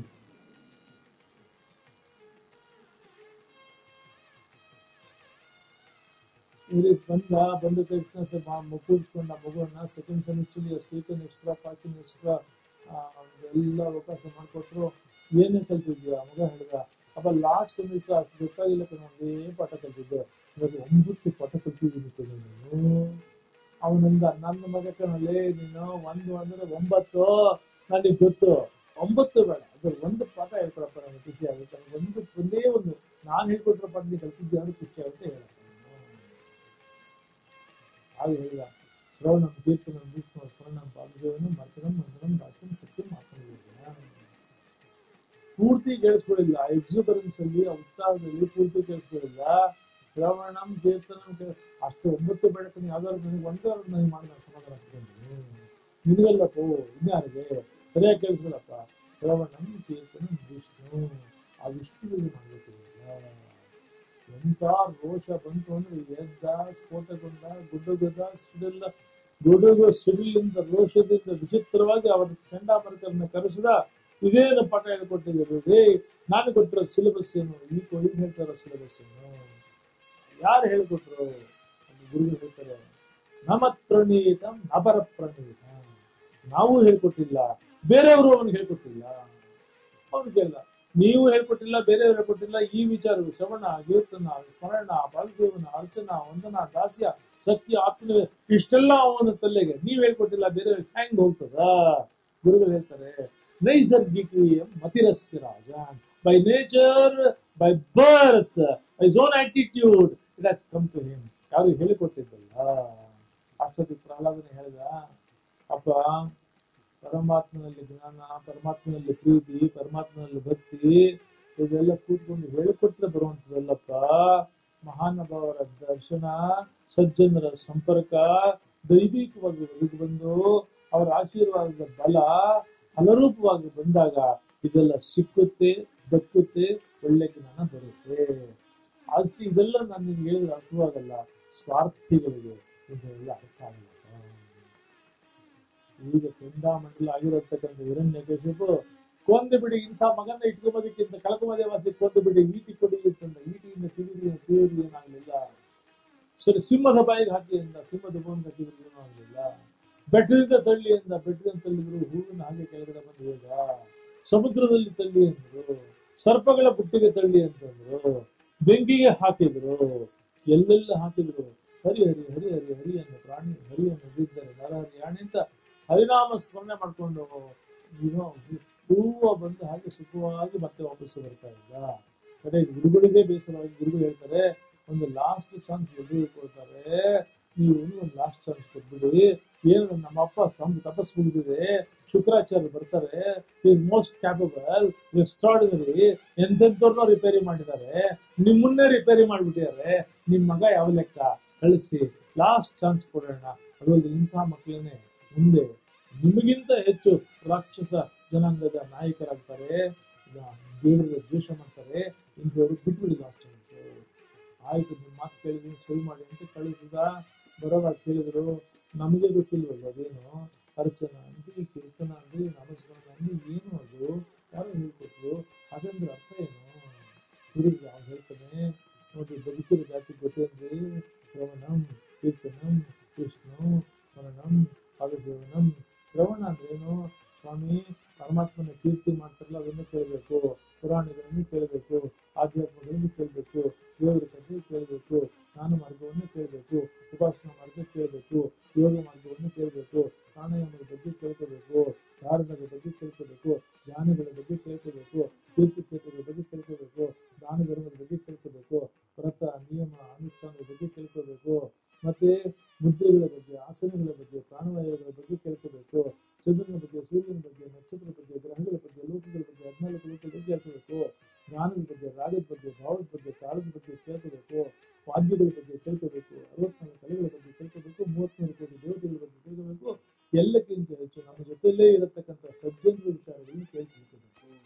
ಇಂಗ್ಲೀಷ್ ಬಂದ ಬಂದ ತಕ್ಷಣ ಸ್ವಲ್ಪ ಕೂಡಿಸ್ಕೊಂಡ ಮಗುವನ್ನ ಸೆಕೆಂಡ್ ಸೆಮಿಸ್ಟರ್ ಸ್ಟೇಟನ್ ಎಕ್ಸ್ಟ್ರಾ ಪಾರ್ಕಿಂಗ್ ಎಕ್ಸ್ಟ್ರಾ ಎಲ್ಲ ಅವಕಾಶ ಮಾಡಿಕೊಟ್ರು ಏನೇ ಕಲ್ತಿದ್ಯಾ ಮಗ ಹೇಳಿದ ಅಪ್ಪ ಲಾಸ್ಟ್ ಸೆಮಿಸ್ಟರ್ ಅಷ್ಟು ಗೊತ್ತಾಗಿಲ್ಲ ಕಣ ಒಂದೇ ಪಾಠ ಕಲ್ತಿದ್ದೆ ಇವಾಗ ಒಂಬತ್ತು ಪಾಠ ಕಲ್ತಿದ್ದೀನಿ ಕಣ ನೀನು ಅವನಿಂದ ನನ್ನ ಮಗ ಕಣಲ್ಲೇ ನೀನು ಒಂದು ಅಂದ್ರೆ ಒಂಬತ್ತು ನನಗೆ ಗೊತ್ತು ಒಂಬತ್ತು ಬೇಡ ಅದ್ರ ಒಂದು ಪಾಠ ಹೇಳ್ಕೊಡಪ್ಪ ನನಗೆ ಖುಷಿ ಆಗುತ್ತೆ ನನಗೆ ಒಂದು ಒಂದೇ ಒಂದು ನಾನು ಹೇಳ್ಕೊಟ್ಟಿರೋ ಪಾಠ ನೀನು ಕಲ್ತಿದ್ಯಾ ಅಂದ್ರೆ ಖುಷಿ ಆಗುತ್ತೆ ಹೇಳ ಹಾಗೆ ಹೇಳಿದ ಶ್ರವಣಂ ಕೀರ್ತನಂ ವಿಷ್ಣು ಸ್ಮರಣಂ ಪಾದಸೇವನಂ ಮರ್ಚನಂ ಮಂದನಂ ದಾಸ್ಯಂ ಸತ್ಯಂ ಆತ್ಮನಿವೇದನ ಪೂರ್ತಿ ಕೇಳಿಸ್ಕೊಳ್ಳಿಲ್ಲ ಎಕ್ಸುಬರೆನ್ಸ್ ಅಲ್ಲಿ ಆ ಉತ್ಸಾಹದಲ್ಲಿ ಪೂರ್ತಿ ಕೇಳಿಸ್ಕೊಳ್ಳಿಲ್ಲ ಶ್ರವಣಂ ಕೀರ್ತನಂ ಕೇ- ಅಷ್ಟು ಒಂಬತ್ತು ಬೆಳಕನ್ನು ಯಾವ್ದಾದ್ರು ನನಗೆ ಒಂದಾದ್ರು ನನಗೆ ಮಾಡಿ ನಾನು ಸಮಾಧಾನ ಹಾಕ್ತೀನಿ ನಿನಗಲ್ಲಪ್ಪೋ ಇನ್ಯಾರಿಗೆ ಸರಿಯಾಗಿ ಕೇಳಿಸ್ಕೊಳ್ಳಪ್ಪ ಶ್ರವಣಂ ಕೀರ್ತನಂ ವಿಷ್ಣು ಆ ವಿಷ್ಣುವಿಗೆ ಮಾಡ್ಬೇಕು ಎಂತ ರೋಷ ಬಂತು ಅಂದ್ರೆ ಎದ್ದ ಸ್ಫೋಟಗೊಂಡ ಗುಡ್ಡಗದ ಸಿಡಿಲ್ಲ ಗುಡುಗು ಸಿಡಿಲಿಂದ ರೋಷದಿಂದ ವಿಚಿತ್ರವಾಗಿ ಅವರ ಚಂಡಾಮರಕರನ್ನ ಕರೆಸಿದ ಇದೇನು ಪಾಠ ಹೇಳ್ಕೊಟ್ಟಿದ್ದಾರೆ ರೇ ನಾನು ಕೊಟ್ಟಿರೋ ಸಿಲೆಬಸ್ ಏನು ಈ ಕೊಡಿ ಹೇಳ್ತಾ ಇರೋ ಸಿಲೆಬಸ್ ಏನು ಯಾರು ಹೇಳ್ಕೊಟ್ರು ಅಂತ ಗುರುಗಳು ಹೇಳ್ತಾರೆ ನಮ ಪ್ರಣೀತ ನಪರ ಪ್ರಣೀತ ನಾವು ಹೇಳ್ಕೊಟ್ಟಿಲ್ಲ ಬೇರೆಯವರು ಅವನಿಗೆ ಹೇಳ್ಕೊಟ್ಟಿಲ್ಲ ಅವನು ಕೇಳಿದ ನೀವು ಹೇಳ್ಕೊಟ್ಟಿಲ್ಲ ಬೇರೆಯವರು ಹೇಳ್ಕೊಟ್ಟಿಲ್ಲ ಈ ವಿಚಾರಗಳು ಶ್ರವಣ ಕೀರ್ತನ ಸ್ಮರಣ ಪಾಲಸೇವನ ಅರ್ಚನ ವಂದನ ದಾಸ್ಯ ಸತ್ಯ ಆತ್ಮ ಇಷ್ಟೆಲ್ಲ ಅವನ ತಲೆಗೆ ನೀವ್ ಹೇಳ್ಕೊಟ್ಟಿಲ್ಲ ಬೇರೆ ಹೆಂಗ್ ಹೋಗ್ತದ ಗುರುಗಳು ಹೇಳ್ತಾರೆ ನೈಸರ್ಗಿಕ ಮತಿರಸ್ಯ ರಾಜ by nature by birth by own attitude it has come to him ಯಾರು ಹೇಳಿಕೊಟ್ಟಿದ್ದಲ್ಲ ಅಷ್ಟೊತ್ತಿಗೆ ಪ್ರಹ್ಲಾದನೆ ಹೇಳಿದ ಅಪ್ಪ ಪರಮಾತ್ಮನಲ್ಲಿ ಜ್ಞಾನ ಪರಮಾತ್ಮನಲ್ಲಿ ಪ್ರೀತಿ ಪರಮಾತ್ಮನಲ್ಲಿ ಭಕ್ತಿ ಇದೆಲ್ಲ ಕೂತ್ಕೊಂಡು ಹೇಳಿಕೊಟ್ರೆ ಬರುವಂತದಲ್ಲಪ್ಪ ಮಹಾನುಭಾವರ ದರ್ಶನ ಸಜ್ಜನರ ಸಂಪರ್ಕ ದೈವಿಕವಾಗಿ ಒದಗಿ ಬಂದು ಅವರ ಆಶೀರ್ವಾದದ ಬಲ ಫಲರೂಪವಾಗಿ ಬಂದಾಗ ಇದೆಲ್ಲ ಸಿಕ್ಕುತ್ತೆ ದಕ್ಕುತ್ತೆ ಒಳ್ಳೆ ಜ್ಞಾನ ಬರುತ್ತೆ ಅಷ್ಟು ಇದೆಲ್ಲ ನಾನು ನಿಮ್ಗೆ ಹೇಳಿದ್ರೆ ಅರ್ಥವಾಗಲ್ಲ ಸ್ವಾರ್ಥಿಗಳಿಗೆ ಇದೆಲ್ಲ ಅರ್ಥ ಆಗಲ್ಲ ಈಗ ಕೆಂಡಾಮಂಡಲ ಆಗಿರತಕ್ಕಂಥ ಹಿರಣ್ಯಕಶಿಪು ಕೊಂದು ಬಿಡಿ ಇಂಥ ಮಗನ ಇಟ್ಕೊಂಬೋದಕ್ಕಿಂತ ಕಳಕುಮದೆ ವಾಸಿ ಕೊಂದು ಬಿಡಿ ಈಟಿ ಕೊಡಿ ಅಂತಂದ ಈಟಿಯಿಂದ ತಿರುಗಿ ತಿರುಗಿ ಏನಾಗಲಿಲ್ಲ ಸರಿ ಸಿಂಹದ ಬಾಯಿಗೆ ಹಾಕಿ ಅಂದ ಸಿಂಹದ ಬೋನ್ ಕಟ್ಟಿದ್ರು ಏನೂ ಆಗಲಿಲ್ಲ ಬೆಟ್ಟದಿಂದ ತಳ್ಳಿ ಅಂದ ಬೆಟ್ಟದಿಂದ ತಳ್ಳಿದ್ರು ಹೂವಿನ ಹಾಗೆ ಕೆಳಗಡೆ ಬಂದು ಹೋದ ಸಮುದ್ರದಲ್ಲಿ ತಳ್ಳಿ ಅಂದ್ರು ಸರ್ಪಗಳ ಬುಟ್ಟಿಗೆ ತಳ್ಳಿ ಅಂತಂದ್ರು ಬೆಂಕಿಗೆ ಹಾಕಿದ್ರು ಎಲ್ಲೆಲ್ಲ ಹಾಕಿದ್ರು ಹರಿ ಹರಿ ಹರಿ ಹರಿ ಹರಿ ಅನ್ನೋ ಪ್ರಾಣಿ ಹರಿಯನ್ನು ಬಿದ್ದರೆ ನರಹರಿ ಯಾಣೆ ಅಂತ ಹರಿನಾಮ ಸ್ಮರಣೆ ಮಾಡ್ಕೊಂಡು ಏನೋ ಹೂವ ಬಂದು ಹಾಗೆ ಸುಖವಾಗಿ ಮತ್ತೆ ವಾಪಸ್ ಬರ್ತಾ ಇದ್ದ ಕಡೆ ಗುರುಗಳಿಗೆ ಬೇಸರವಾಗಿ ಗುರುಗಳು ಹೇಳ್ತಾರೆ ಒಂದು ಲಾಸ್ಟ್ ಚಾನ್ಸ್ ಎದುರು ಕೊಡ್ತಾರೆ ನೀವು ಒಂದು ಲಾಸ್ಟ್ ಚಾನ್ಸ್ ಕೊಟ್ಬಿಡಿ ಏನು ನಮ್ಮ ಅಪ್ಪ ತಮ್ಮ ತಪಸ್ ಮುಗಿದಿದೆ ಶುಕ್ರಾಚಾರ್ಯ ಬರ್ತಾರೆ ಈಸ್ ಮೋಸ್ಟ್ ಕ್ಯಾಪಬಲ್ ಎಕ್ಸ್ಟ್ರಾರ್ಡಿನರಿ ಎಂತೆಂತವ್ರನ್ನೋ ರಿಪೇರಿ ಮಾಡಿದ್ದಾರೆ ನಿಮ್ಮನ್ನೇ ರಿಪೇರಿ ಮಾಡ್ಬಿಟ್ಟಿದ್ದಾರೆ ನಿಮ್ ಮಗ ಯಾವ ಲೆಕ್ಕ ಕಳಿಸಿ ಲಾಸ್ಟ್ ಚಾನ್ಸ್ ಕೊಡೋಣ ಅದರಲ್ಲಿ ಇಂಥ ಮಕ್ಕಳನ್ನೇ ಮುಂದೆ ನಿಮಗಿಂತ ಹೆಚ್ಚು ರಾಕ್ಷಸ ಜನಾಂಗದ ನಾಯಕರಾಗ್ತಾರೆ ದೇವರ ದ್ವೇಷ ಮಾಡ್ತಾರೆ ಇಂಥವ್ರು ಬಿಟ್ಬಿಡಿ ಲಾಸ್ಟ್ ಚಾನ್ಸ್ ಆಯ್ತು ನಿಮ್ಮ ಮಾತು ಕೇಳಿದ್ವಿ ಸರಿ ಮಾಡಿ ಅಂತ ಕಳಿಸಿದ ಬರೋವಾಗ ಕೇಳಿದ್ರು ನಮಗೆ ಗೊತ್ತಿಲ್ವಲ್ಲ ಅದೇನು ಅರ್ಚನ ಅಂದ್ರಿ ಕೀರ್ತನ ಅಂದ್ರಿ ನಮಸ್ಕಾರ ಅಂದ್ರಿ ಏನು ಅದು ಯಾರು ಹೇಳ್ಕೊಟ್ರು ಅದಂದ್ರೆ ಅರ್ಥ ಏನು ಗುರುಗಳು ಅವ್ನು ಹೇಳ್ತಾನೆ ನೋಡಿ ಬದುಕಿರೋ ಜಾತಿ ಗೊತ್ತೇನ್ರಿ ಶ್ರವಣಂ ಕೀರ್ತನಂ ಕೃಷ್ಣಂ ಸ್ಮರಣಂ ಪಾದಸೇವನಂ ಶ್ರವಣ ಅಂದ್ರೇನು ಸ್ವಾಮಿ ಪರಮಾತ್ಮನ ಕೀರ್ತಿ ಮಾಡ್ತಾರಲ್ಲ ಅದನ್ನು ಕೇಳಬೇಕು ಪುರಾಣಗಳನ್ನು ಕೇಳಬೇಕು ಆಧ್ಯಾತ್ಮಗಳನ್ನು ಕೇಳಬೇಕು ದೇವರ ಕಥೆ ಕೇಳಬೇಕು ಜ್ಞಾನ ಮಾರ್ಗವನ್ನು ಕೇಳಬೇಕು ಉಪಾಸನಾ ಮಾರ್ಗ ಕೇಳಬೇಕು ಯೋಗ ಮಾರ್ಗವನ್ನು ಕೇಳಬೇಕು ಪ್ರಾಣಾಯಾಮದ ಬಗ್ಗೆ ಕೇಳ್ಕೋಬೇಕು ಧಾರಣದ ಬಗ್ಗೆ ಕೇಳ್ಕೋಬೇಕು ಧ್ಯಾನಗಳ ಬಗ್ಗೆ ಕೇಳ್ಕೋಬೇಕು ತೀರ್ಥಕ್ಷೇತ್ರದ ಬಗ್ಗೆ ಕೇಳ್ಕೋಬೇಕು ದಾನ ಧರ್ಮದ ಬಗ್ಗೆ ಕೇಳ್ಕೋಬೇಕು ವ್ರತ ನಿಯಮ ಅನುಷ್ಠಾನದ ಬಗ್ಗೆ ಕೇಳ್ಕೋಬೇಕು ಮತ್ತೆ ಮುದ್ರೆಗಳ ಬಗ್ಗೆ ಆಸನಗಳ ಬಗ್ಗೆ ಪ್ರಾಣವಾಯುಗಳ ಬಗ್ಗೆ ಕೇಳ್ಕೋಬೇಕು ಚಂದ್ರನ ಬಗ್ಗೆ ಸೂರ್ಯನ ಬಗ್ಗೆ ನಕ್ಷತ್ರದ ಬಗ್ಗೆ ಗ್ರಹಗಳ ಬಗ್ಗೆ ಲೋಕಗಳ ಬಗ್ಗೆ ಹದಿನಾಲ್ಕು ಲೋಕಗಳ ಬಗ್ಗೆ ಕೇಳ್ಕೋಬೇಕು ಜ್ಞಾನದ ಬಗ್ಗೆ ರಾಗದ ಬಗ್ಗೆ ಭಾವದ ಬಗ್ಗೆ ತಾಳದ ಬಗ್ಗೆ ಕೇಳ್ಕೋಬೇಕು ವಾದ್ಯಗಳ ಬಗ್ಗೆ ಕೇಳ್ಕೋಬೇಕು ಅರವತ್ನಾಲ್ಕು ಕಲೆಗಳ ಬಗ್ಗೆ ಕೇಳ್ಕೋಬೇಕು ಮೂವತ್ಮೂರು ಕೋಟಿ ದೇವತೆಗಳ ಬಗ್ಗೆ ಕೇಳ್ಕೋಬೇಕು ಎಲ್ಲಕ್ಕಿಂತ ಹೆಚ್ಚು ನಮ್ಮ ಜೊತೆಯಲ್ಲೇ ಇರತಕ್ಕಂಥ ಸಜ್ಜನರ ವಿಚಾರಗಳನ್ನು ಕೇಳ್ತಿರ್ಬೇಕು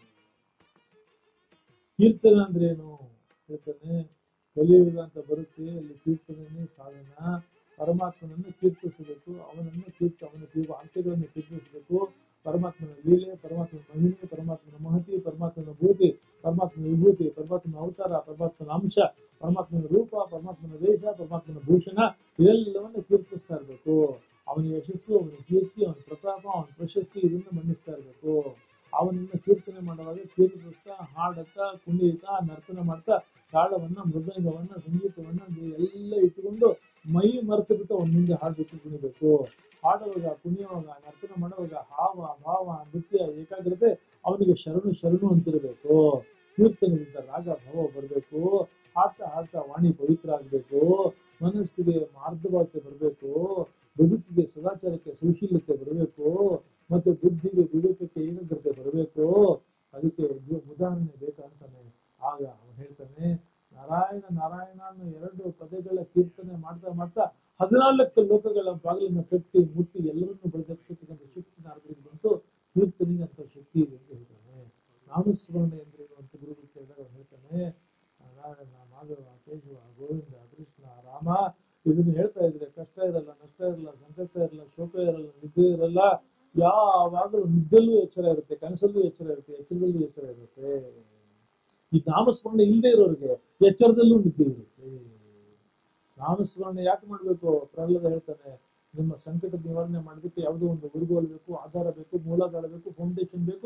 ಕೀರ್ತನ ಅಂದ್ರೆ ಏನು ಕೀರ್ತನೆ ಕಲಿಯುಗ ಅಂತ ಬರುತ್ತೆ ಅಲ್ಲಿ ಕೀರ್ತನೆ ಸಾಧನ ಪರಮಾತ್ಮನನ್ನು ಕೀರ್ತಿಸಬೇಕು ಅವನನ್ನು ಕೀರ್ತ ಅವನ ಕೀರ್ತಿ ವಾಕ್ಯಗಳನ್ನು ಕೀರ್ತಿಸಬೇಕು ಪರಮಾತ್ಮನ ಲೀಲೆ ಪರಮಾತ್ಮನ ಮಹಿಮೆ ಪರಮಾತ್ಮನ ಮಹತಿ ಪರಮಾತ್ಮನ ಭೂತಿ ಪರಮಾತ್ಮನ ವಿಭೂತಿ ಪರಮಾತ್ಮನ ಅವತಾರ ಪರಮಾತ್ಮನ ಅಂಶ ಪರಮಾತ್ಮನ ರೂಪ ಪರಮಾತ್ಮನ ವೇಷ ಪರಮಾತ್ಮನ ಭೂಷಣ ಇದೆಲ್ಲವನ್ನು ಕೀರ್ತಿಸ್ತಾ ಇರಬೇಕು ಅವನ ಯಶಸ್ಸು ಅವನ ಕೀರ್ತಿ ಅವನ ಪ್ರತಾಪ ಅವನ ಪ್ರಶಸ್ತಿ ಇದನ್ನು ಮನ್ನಿಸ್ತಾ ಇರಬೇಕು ಅವನನ್ನ ಕೀರ್ತನೆ ಮಾಡುವಾಗ ಕೀರ್ತಿಸ್ತಾ ಹಾಡುತ್ತಾ ಕುಣಿಯುತ್ತಾ ನರ್ತನ ಮಾಡ್ತಾ ತಾಳವನ್ನ ಮೃದಂಗವನ್ನ ಸಂಗೀತವನ್ನ ಎಲ್ಲ ಇಟ್ಟುಕೊಂಡು ಮೈ ಮರೆತು ಬಿಟ್ಟು ಅವನ ಮುಂದೆ ಹಾಡ್ಬಿಟ್ಟು ಕುಣಿಬೇಕು ಹಾಡುವಾಗ ಕುಣಿಯುವಾಗ ನರ್ತನ ಮಾಡುವಾಗ ಹಾವ ಭಾವ ನೃತ್ಯ ಏಕಾಗ್ರತೆ ಅವನಿಗೆ ಶರಣು ಶರಣು ಅಂತಿರಬೇಕು ಕೀರ್ತನದಿಂದ ರಾಗ ಭಾವ ಬರಬೇಕು ಹಾಡ್ತಾ ಹಾಡ್ತಾ ವಾಣಿ ಪವಿತ್ರ ಆಗ್ಬೇಕು ಮನಸ್ಸಿಗೆ ಮಾರ್ಧವಾಕ್ಯ ಬರಬೇಕು ಬದುಕಿಗೆ ಸದಾಚಾರಕ್ಕೆ ಸೌಶೀಲ್ಯತೆ ಬರಬೇಕು ಮತ್ತು ಬುದ್ಧಿಗೆ ವಿವೇಕಕ್ಕೆ ಏಕಾಗ್ರತೆ ಬರಬೇಕು ಅದಕ್ಕೆ ಇದು ಉದಾಹರಣೆ ಬೇಕಂತಾನೆ ಆಗ ಅವನು ಹೇಳ್ತಾನೆ ನಾರಾಯಣ ನಾರಾಯಣ ಅನ್ನೋ ಎರಡು ಪದಗಳ ಕೀರ್ತನೆ ಮಾಡ್ತಾ ಮಾಡ್ತಾ ಹದಿನಾಲ್ಕು ಲೋಕಗಳ ಬಾಗಿಲನ್ನು ಕಟ್ಟಿ ಮುಟ್ಟಿ ಎಲ್ಲರನ್ನೂ ಬೆಳೆದಕ್ಕಂಥ ಶಕ್ತಿ ನಾರದರಿಗೆ ಬಂತು ಕೀರ್ತನೆಗೆ ಅಂತ ಶಕ್ತಿ ಇದೆ ಅಂತ ಹೇಳ್ತಾನೆ ನಾಮಸ್ಮರಣೆ ಎಂದ್ರೇನು ಅಂತ ಗುರುಗಳು ಕೇಳಿದಾಗ ಅವನು ಹೇಳ್ತಾನೆ ನಾರಾಯಣ ಮಾಧವ ಕೇಶವ ಗೋವಿಂದ ಕೃಷ್ಣ ರಾಮ ಇದನ್ನ ಹೇಳ್ತಾ ಇದ್ರೆ ಕಷ್ಟ ಇರಲ್ಲ ನಷ್ಟ ಇರಲ್ಲ ಸಂಕಷ್ಟ ಇರಲ್ಲ ಶೋಕ ಇರಲ್ಲ ನಿದ್ದೆ ಇರಲ್ಲ ಯಾವಾಗಲೂ ನಿದ್ದಲ್ಲೂ ಎಚ್ಚರ ಇರುತ್ತೆ ಕನಸಲ್ಲೂ ಎಚ್ಚರ ಇರುತ್ತೆ ಎಚ್ಚರದಲ್ಲೂ ಎಚ್ಚರ ಇರುತ್ತೆ ಈ ನಾಮಸ್ಮರಣೆ ಇಲ್ಲದೆ ಇರೋರಿಗೆ ಎಚ್ಚರದಲ್ಲೂ ನಿದ್ದೆ ಇರುತ್ತೆ ನಾಮಸ್ಮರಣೆ ಯಾಕೆ ಮಾಡ್ಬೇಕು ಪ್ರಹ್ಲಾದ ಹೇಳ್ತಾನೆ ನಿಮ್ಮ ಸಂಕಟ ನಿವಾರಣೆ ಮಾಡೋದಕ್ಕೆ ಯಾವುದೋ ಒಂದು ಉಡುಗೋಲು ಬೇಕು ಆಧಾರ ಬೇಕು ಮೂಲಾಧಾರ ಬೇಕು ಫೌಂಡೇಶನ್ ಬೇಕು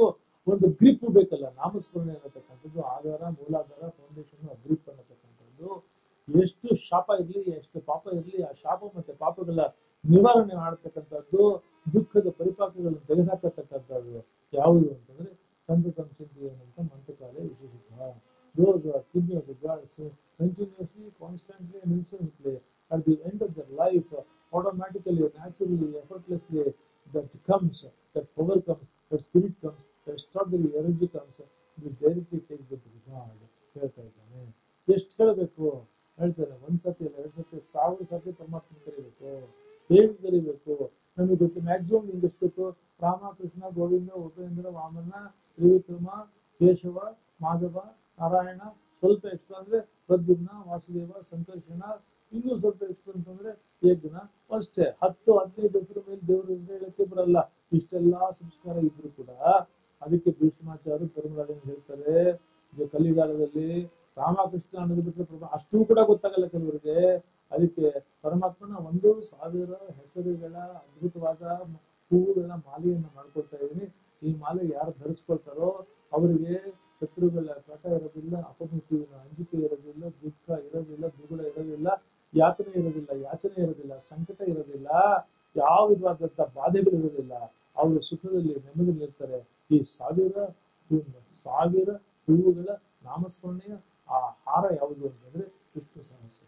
ಒಂದು ಗ್ರಿಪ್ ಬೇಕಲ್ಲ ನಾಮಸ್ಮರಣೆ ಅನ್ನತಕ್ಕಂಥದ್ದು ಆಧಾರ ಮೂಲಾಧಾರ ಫೌಂಡೇಶನ್ ಗ್ರಿಪ್ ಅನ್ನತಕ್ಕಂಥದ್ದು ಎಷ್ಟು ಶಾಪ ಇರ್ಲಿ ಎಷ್ಟು ಪಾಪ ಇರ್ಲಿ ಆ ಶಾಪ ಮತ್ತೆ ಪಾಪಗಳ ನಿವಾರಣೆ ಮಾಡತಕ್ಕಂಥದ್ದು ದುಃಖದ ಪರಿಪಾಕಗಳನ್ನು ತೆಗೆದುಹಾಕತಕ್ಕಂಥದ್ದು ಯಾವುದು ಅಂತಂದ್ರೆ ಸಂತತಂ ಚಿಂತೆಯನ್ನಂತ ಮಂತ್ರಕಾಲೇ ವಿಶೇಷ those who are thinking of the gods so continuously, constantly, and incessantly at the end of their life, uh, automatically, naturally, effortlessly, that comes, that power comes, that spirit comes, that extraordinary energy comes, it directly takes the God. ಹೇಳ್ತಾ ಇದ್ದಾನೆ ಎಷ್ಟು ಹೇಳಬೇಕು ಹೇಳ್ತಾರೆ ಒಂದ್ ಸತಿ ಅಲ್ಲ ಎರಡ್ ಸತಿ ಸಾವಿರ ಸತಿ ಪರಮಾತ್ಮ ಕರಿಬೇಕು ಹೇಗೆ ಕರಿಬೇಕು ನಮಗೆ ಗೊತ್ತು ಮ್ಯಾಕ್ಸಿಮಮ್ ನಿಮ್ಗೆ ಎಷ್ಟು ಗೊತ್ತು ರಾಮ ಕೃಷ್ಣ ಗೋವಿಂದ ಉಪೇಂದ್ರ ವಾಮನ ತ್ರಿವಿಕ್ರಮ ಕೇಶವ ಮಾಧವ ನಾರಾಯಣ ಸ್ವಲ್ಪ ಎಷ್ಟು ಅಂದ್ರೆ ಪ್ರದ್ಯುಮ್ನ ವಾಸುದೇವ ಸಂಕರ್ಷಣ ಇನ್ನೂ ಸ್ವಲ್ಪ ಎಷ್ಟು ಅಂತಂದ್ರೆ ಯಜ್ಞ ಅಷ್ಟೇ ಹತ್ತು ಹದಿನೈದು ಹೆಸರು ಮೇಲೆ ದೇವರು ಹೇಳಕ್ಕೆ ಬರಲ್ಲ ಇಷ್ಟೆಲ್ಲಾ ಸಂಸ್ಕಾರ ಇದ್ರು ಕೂಡ ಅದಕ್ಕೆ ಭೀಷ್ಮಾಚಾರ್ಯ ಧರ್ಮರಾಜನ್ ಹೇಳ್ತಾರೆ ಇದು ಕಲಿಗಾಲದಲ್ಲಿ ರಾಮಕೃಷ್ಣ ಅನ್ನೋದು ಬಿಟ್ಟರೆ ಪ್ರಭು ಅಷ್ಟೂ ಕೂಡ ಗೊತ್ತಾಗಲ್ಲ ಕೆಲವರಿಗೆ ಅದಕ್ಕೆ ಪರಮಾತ್ಮನ ಒಂದು ಸಾವಿರ ಹೆಸರುಗಳ ಅದ್ಭುತವಾದ ಹೂವುಗಳ ಮಾಲೆಯನ್ನು ಮಾಡ್ಕೊಳ್ತಾ ಇದ್ದೀನಿ ಈ ಮಾಲೆ ಯಾರು ಧರಿಸ್ಕೊಳ್ತಾರೋ ಅವರಿಗೆ ಶತ್ರುಗಳ ಕಟ ಇರೋದಿಲ್ಲ ಅಪಮೃತ್ಯುವಿನ ಅಂಜಿಕೆ ಇರೋದಿಲ್ಲ ದುಃಖ ಇರೋದಿಲ್ಲ ದುಗುಡ ಇರೋದಿಲ್ಲ ಯಾತನೆ ಇರೋದಿಲ್ಲ ಯಾಚನೆ ಇರೋದಿಲ್ಲ ಸಂಕಟ ಇರೋದಿಲ್ಲ ಯಾವ ವಿಧವಾದಂತ ಬಾಧೆಗಳು ಇರೋದಿಲ್ಲ ಅವರು ಸುಖದಲ್ಲಿ ನೆಮ್ಮದಿಯಲ್ಲಿ ಇರ್ತಾರೆ ಈ ಸಾವಿರ ಹೂ- ಸಾವಿರ ಹೂವುಗಳ ನಾಮಸ್ಮರಣೆಯ ಆ ಹಾರ ಯಾವುದು ಅಂತಂದ್ರೆ ವಿಷ್ಣು ಸಹಸ್ರ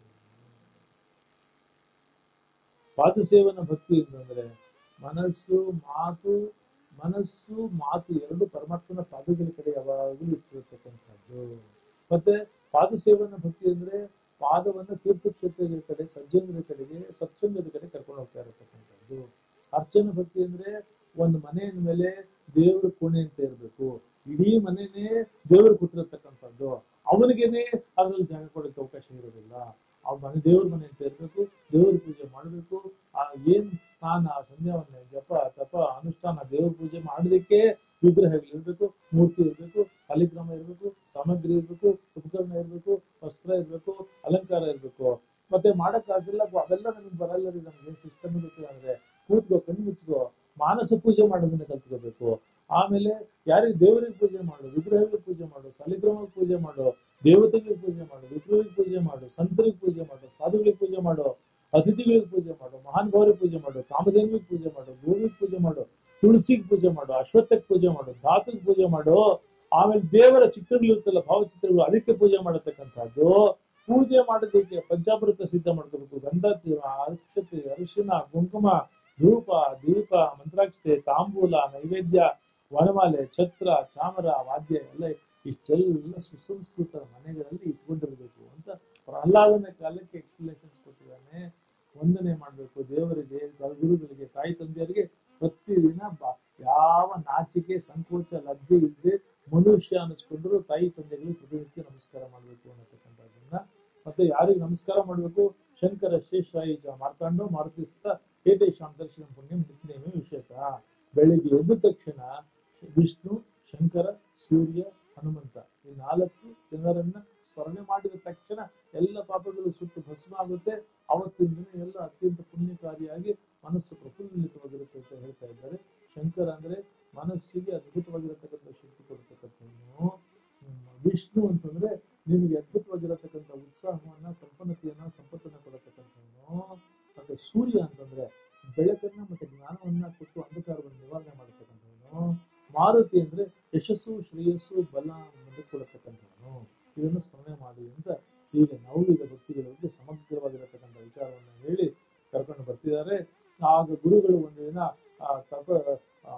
ಪಾದಸೇವನ ಭಕ್ತಿ ಅಂತಂದ್ರೆ ಮನಸ್ಸು ಮಾತು ಮನಸ್ಸು ಮಾತು ಎರಡು ಪರಮಾತ್ಮನ ಪಾದಗಳ ಕಡೆ ಯಾವಾಗಲೂ ಇಟ್ಟಿರತಕ್ಕಂಥದ್ದು ಮತ್ತೆ ಪಾದಸೇವನ ಭಕ್ತಿ ಅಂದ್ರೆ ಪಾದವನ್ನ ತೀರ್ಥಕ್ಷೇತ್ರಗಳ ಕಡೆ ಸಜ್ಜನರ ಕಡೆಗೆ ಸತ್ಸಂಗದ ಕಡೆ ಕರ್ಕೊಂಡು ಹೋಗ್ತಾ ಇರತಕ್ಕಂಥದ್ದು ಅರ್ಚನ ಭಕ್ತಿ ಅಂದ್ರೆ ಒಂದು ಮನೆಯ ಮೇಲೆ ದೇವರ ಕೋಣೆ ಅಂತ ಇರಬೇಕು ಇಡೀ ಮನೆನೇ ದೇವರು ಕೊಟ್ಟಿರತಕ್ಕಂಥದ್ದು ಅವನಿಗೇನೆ ಅದ್ರಲ್ಲಿ ಜಾಗ ಕೊಡಕ್ಕೆ ಅವಕಾಶ ಇರೋದಿಲ್ಲ ಆ ಮನೆ ದೇವ್ರ ಮನೆ ಅಂತ ಇರ್ಬೇಕು ದೇವ್ರ ಪೂಜೆ ಮಾಡಬೇಕು ಆ ಏನ್ ಸ್ನಾನ ಸಂಧ್ಯಾವನ್ನೇ ಜಪ ತಪ ಅನುಷ್ಠಾನ ದೇವ್ರ ಪೂಜೆ ಮಾಡೋದಕ್ಕೆ ವಿಗ್ರಹಗಳಿರ್ಬೇಕು ಮೂರ್ತಿ ಇರ್ಬೇಕು ಸಾಲಿಗ್ರಾಮ ಇರ್ಬೇಕು ಸಾಮಗ್ರಿ ಇರ್ಬೇಕು ಉಪಕರಣ ಇರ್ಬೇಕು ವಸ್ತ್ರ ಇರ್ಬೇಕು ಅಲಂಕಾರ ಇರ್ಬೇಕು ಮತ್ತೆ ಮಾಡಕ್ಕಾಗಿಲ್ಲ ಅವೆಲ್ಲ ನಮಗೆ ಬರಲ್ಲ ರೀ ನಮ್ಗೆ ಸಿಸ್ಟಮ್ ಇರುತ್ತೆ ಅಂದ್ರೆ ಕೂತ್ಕೋ ಕಣ್ಣು ಮುಚ್ಕೋ ಮಾನಸ ಪೂಜೆ ಮಾಡೋದನ್ನ ಕಲ್ತ್ಕೋಬೇಕು ಆಮೇಲೆ ಯಾರಿಗೆ ದೇವರಿಗೆ ಪೂಜೆ ಮಾಡು ವಿಗ್ರಹಗಳಿಗೆ ಪೂಜೆ ಮಾಡು ಸಾಲಿಗ್ರಾಮಕ್ಕೆ ಪೂಜೆ ಮಾಡು ದೇವತೆಗಳಿಗೆ ಪೂಜೆ ಮಾಡು ವಿಗ್ರಹಗಳಿಗೆ ಪೂಜೆ ಮಾಡು ಸಂತರಿಗೆ ಪೂಜೆ ಮಾಡು ಸಾಧುಗಳಿಗೆ ಪೂಜೆ ಮಾಡು ಅತಿಥಿಗಳಿಗೆ ಪೂಜೆ ಮಾಡು ಮಹಾನುಭಾವರಿಗೆ ಪೂಜೆ ಮಾಡು ಕಾಮಧೇನುವಿಗೆ ಪೂಜೆ ಮಾಡು ಗೋವಿಗೆ ಪೂಜೆ ಮಾಡು ತುಳಸಿಗೆ ಪೂಜೆ ಮಾಡು ಅಶ್ವತ್ಥಕ್ಕೆ ಪೂಜೆ ಮಾಡು ಧಾತುಗೆ ಪೂಜೆ ಮಾಡು ಆಮೇಲೆ ದೇವರ ಚಿತ್ರಗಳು ಇರುತ್ತಲ್ಲ ಭಾವಚಿತ್ರಗಳು ಅದಕ್ಕೆ ಪೂಜೆ ಮಾಡತಕ್ಕಂಥದ್ದು ಪೂಜೆ ಮಾಡೋದಕ್ಕೆ ಪಂಚಾಮೃತ ಸಿದ್ಧ ಮಾಡ್ಕೋಬೇಕು ಗಂಧ ಅಕ್ಷತೆ ಅರಿಶಿನ ಕುಂಕುಮ ಧೂಪ ದೀಪ ಮಂತ್ರಾಕ್ಷತೆ ತಾಂಬೂಲ ನೈವೇದ್ಯ ವನಮಾಲೆ ಛತ್ರ ಚಾಮರ ವಾದ್ಯ ಎಲ್ಲ ಇಷ್ಟೆಲ್ಲ ಸುಸಂಸ್ಕೃತ ಮನೆಗಳಲ್ಲಿ ಇಟ್ಕೊಂಡಿರ್ಬೇಕು ಅಂತ ಪ್ರಹ್ಲಾದನ ಕಾಲಕ್ಕೆ ಎಕ್ಸ್ಪ್ಲೇಷನ್ಸ್ ಕೊಟ್ಟಿದ್ದಾನೆ ವಂದನೆ ಮಾಡಬೇಕು ದೇವರಿಗೆ ಗುರುಗಳಿಗೆ ತಾಯಿ ತಂದೆಯರಿಗೆ ಪ್ರತಿದಿನ ಬ- ಯಾವ ನಾಚಿಕೆ ಸಂಕೋಚ ಲಜ್ಜೆ ಇಲ್ಲದೆ ಮನುಷ್ಯ ಅನ್ನಿಸ್ಕೊಂಡ್ರು ತಾಯಿ ತಂದೆಗಳು ಪ್ರತಿನಿತ್ಯ ನಮಸ್ಕಾರ ಮಾಡಬೇಕು ಅನ್ನತಕ್ಕಂಥದ್ದನ್ನ ಮತ್ತೆ ಯಾರಿಗೆ ನಮಸ್ಕಾರ ಮಾಡಬೇಕು ಶಂಕರ ಶೇಷಾಯಿ ಚ ಮಾರ್ತಾಂಡೋ ಮಾರುತಿಸ್ತ ಏತೇಶಾಂ ದರ್ಶನ ಪುಣ್ಯಂ ನಿತ್ಯನೇಮಿ ವಿಷಯಕ ಬೆಳಿಗ್ಗೆ ಎದ್ದ ತಕ್ಷಣ ವಿಷ್ಣು ಶಂಕರ ಸೂರ್ಯ ಹನುಮಂತ ಈ ನಾಲ್ಕು ಜನರನ್ನ ಸ್ಮರಣೆ ಮಾಡಿದ ತಕ್ಷಣ ಎಲ್ಲ ಪಾಪಗಳು ಸುಟ್ಟು ಭಸ್ಮ ಆಗುತ್ತೆ ಅವತ್ತಿನ ದಿನ ಎಲ್ಲ ಅತ್ಯಂತ ಪುಣ್ಯಕಾರಿಯಾಗಿ ಮನಸ್ಸು ಪ್ರಫುಲ್ಲಿತವಾಗಿರುತ್ತೆ ಅಂತ ಹೇಳ್ತಾ ಇದ್ದಾರೆ ಶಂಕರ ಅಂದ್ರೆ ಮನಸ್ಸಿಗೆ ಅದ್ಭುತವಾಗಿರತಕ್ಕಂಥ ಶಕ್ತಿ ಕೊಡ್ತಕ್ಕಂಥವನು ಹ್ಮ್, ವಿಷ್ಣು ಅಂತಂದ್ರೆ ನಿಮಗೆ ಅದ್ಭುತವಾಗಿರತಕ್ಕಂಥ ಉತ್ಸಾಹವನ್ನ ಸಂಪನ್ನತೆಯನ್ನ ಸಂಪತ್ತನ್ನ ಕೊಡತಕ್ಕಂಥವನು ಮತ್ತೆ ಸೂರ್ಯ ಅಂತಂದ್ರೆ ಬೆಳಕನ್ನ ಮತ್ತೆ ಜ್ಞಾನವನ್ನ ಕೊಟ್ಟು ಅಂಧಕಾರವನ್ನು ನಿವಾರಣೆ ಮಾಡತಕ್ಕಂಥವನು ಮಾರುತಿ ಅಂದ್ರೆ ಯಶಸ್ಸು ಶ್ರೇಯಸ್ಸು ಬಲ ಕೊಡತಕ್ಕಂಥವನು ಇದನ್ನು ಸ್ಮರಣೆ ಮಾಡಿ ಅಂತ ಈಗ ನವವಿಧ ಭಕ್ತಿಗಳ ಬಗ್ಗೆ ಸಮಗ್ರವಾಗಿರತಕ್ಕಂಥ ವಿಚಾರವನ್ನು ಹೇಳಿ ಕರ್ಕೊಂಡು ಬರ್ತಿದ್ದಾರೆ ಆಗ ಗುರುಗಳು ಒಂದು ದಿನ ಆ ತಪ ಆ,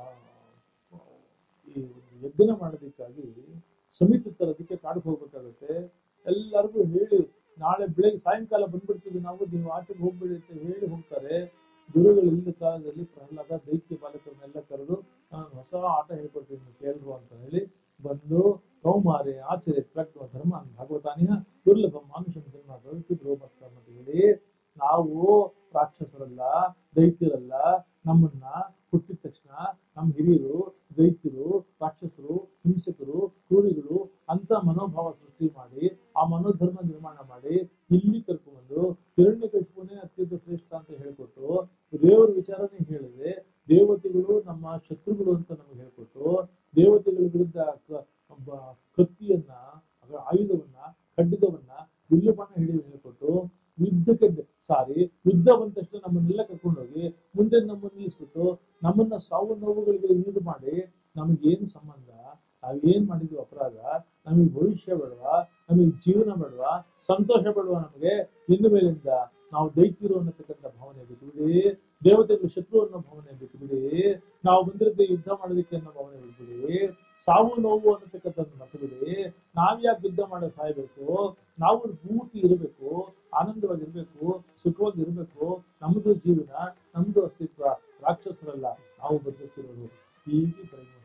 ಈ ಒಂದು ಯಜ್ಞ ಮಾಡೋದಕ್ಕಾಗಿ ಸಮಿತಿ ತರೋದಕ್ಕೆ ಕಾಡಿಗೆ ಹೋಗ್ಬೇಕಾಗುತ್ತೆ ಎಲ್ಲರಿಗೂ ಹೇಳಿ ನಾಳೆ ಬೆಳಗ್ಗೆ ಸಾಯಂಕಾಲ ಬಂದ್ಬಿಡ್ತೀವಿ ನಾವು ನೀವು ಆಚೆಗೆ ಹೋಗ್ಬೇಡಿ ಅಂತ ಹೇಳಿ ಹೋಗ್ತಾರೆ ಗುರುಗಳು ಇಲ್ಲದ ಕಾಲದಲ್ಲಿ ಪ್ರಹ್ಲಾದ ದೈತ್ಯ ಬಾಲಕರನ್ನೆಲ್ಲ ಕರೆದು ನಾನು ಹೊಸ ಆಟ ಹೇಳ್ಕೊಡ್ತೀನಿ ಕೇಳ್ರು ಅಂತ ಹೇಳಿ ಬಂದು ಕೌಮಾರಿ ಆಚರ್ಯ ಪ್ರಜ್ಞ ಧರ್ಮ ಭಾಗವತಾನಿಯ ದುರ್ಲಭ ಮಾನುಷಂ ಜನ್ಮ ಬದುಕಿದ್ರು ಅಂತ ಹೇಳಿ ನಾವು ರಾಕ್ಷಸರಲ್ಲ ದೈತ್ಯರಲ್ಲ ನಮ್ಮನ್ನ ಹುಟ್ಟಿದ ತಕ್ಷಣ ನಮ್ಮ ಹಿರಿಯರು ದೈತ್ಯರು ರಾಕ್ಷಸರು ಹಿಂಸಕರು ಕ್ರೂರಿಗಳು ಅಂತ ಮನೋಭಾವ ಸೃಷ್ಟಿ ಮಾಡಿ ಆ ಮನೋಧರ್ಮ ನಿರ್ಮಾಣ ಮಾಡಿ ಇಲ್ಲಿ ಕರ್ಕೊಂಡ್ಬಂದು ಹಿರಣ್ಯಕಶಿಪುನೇ ಅತ್ಯಂತ ಶ್ರೇಷ್ಠ ಅಂತ ಹೇಳ್ಕೊಟ್ಟು ದೇವರ ವಿಚಾರನೇ ಹೇಳಿದೆ ದೇವತೆಗಳು ನಮ್ಮ ಶತ್ರುಗಳು ಅಂತ ನಮಗೆ ಹೇಳ್ಕೊಟ್ಟು ದೇವತೆಗಳ ವಿರುದ್ಧ ಕ- ಬ- ಕತ್ತಿಯನ್ನ ಅದರ ಆಯುಧವನ್ನ ಖಡ್ಗವನ್ನ ಬಿಲ್ಲು ಬಾಣ ಹಿಡಿದು ಹೇಳ್ಕೊಟ್ಟು ಯುದ್ಧಕ್ಕೆ ಸಾರಿ ಯುದ್ಧ ಬಂದ ತಕ್ಷಣ ನಮ್ಮನ್ನೆಲ್ಲ ಕರ್ಕೊಂಡೋಗಿ ಮುಂದೆ ನಮ್ಮನ್ನ ನಿಲ್ಲಿಸ್ಬಿಟ್ಟು ನಮ್ಮನ್ನ ಸಾವು ನೋವುಗಳಿಗೆ ಈಡು ಮಾಡಿ ನಮಗೇನ್ ಸಂಬಂಧ ನಾವ್ ಏನ್ ಮಾಡಿದ್ವಿ ಅಪರಾಧ ನಮಗೆ ಭವಿಷ್ಯ ಬೇಡವಾ ನಮಗೆ ಜೀವನ ಬೇಡವಾ ಸಂತೋಷ ಬೇಡವಾ ನಮಗೆ ಇನ್ನು ಮೇಲಿಂದ ನಾವು ದೈತ್ಯರು ಅನ್ನತಕ್ಕಂಥ ಭಾವನೆ ಬಿಟ್ಬಿಡಿ ದೇವತೆಗಳು ಶತ್ರು ಅನ್ನೋ ಭಾವನೆ ಬಿಟ್ಬಿಡಿ ನಾವು ಬಂದಿರದೆ ಯುದ್ಧ ಮಾಡೋದಕ್ಕೆ ಅನ್ನೋ ಭಾವನೆ ಬಿಟ್ಬಿಡಿ ಸಾವು ನೋವು ಅನ್ನತಕ್ಕಂಥದ್ದು ಮರ್ತಬಿಡಿ ನಾವ್ಯಾಕೆ ಯುದ್ಧ ಮಾಡೋ ಸಾಯ್ಬೇಕು ನಾವು ಪೂರ್ತಿ ಇರಬೇಕು ಆನಂದವಾಗಿರ್ಬೇಕು ಸುಖವಾಗಿ ಇರಬೇಕು ನಮ್ದು ಜೀವನ ನಮ್ದು ಅಸ್ತಿತ್ವ ರಾಕ್ಷಸರಲ್ಲ ನಾವು ಬದುಕುತ್ತಿರೋರು ಹೀಗೆ ಪ್ರಯೋಗ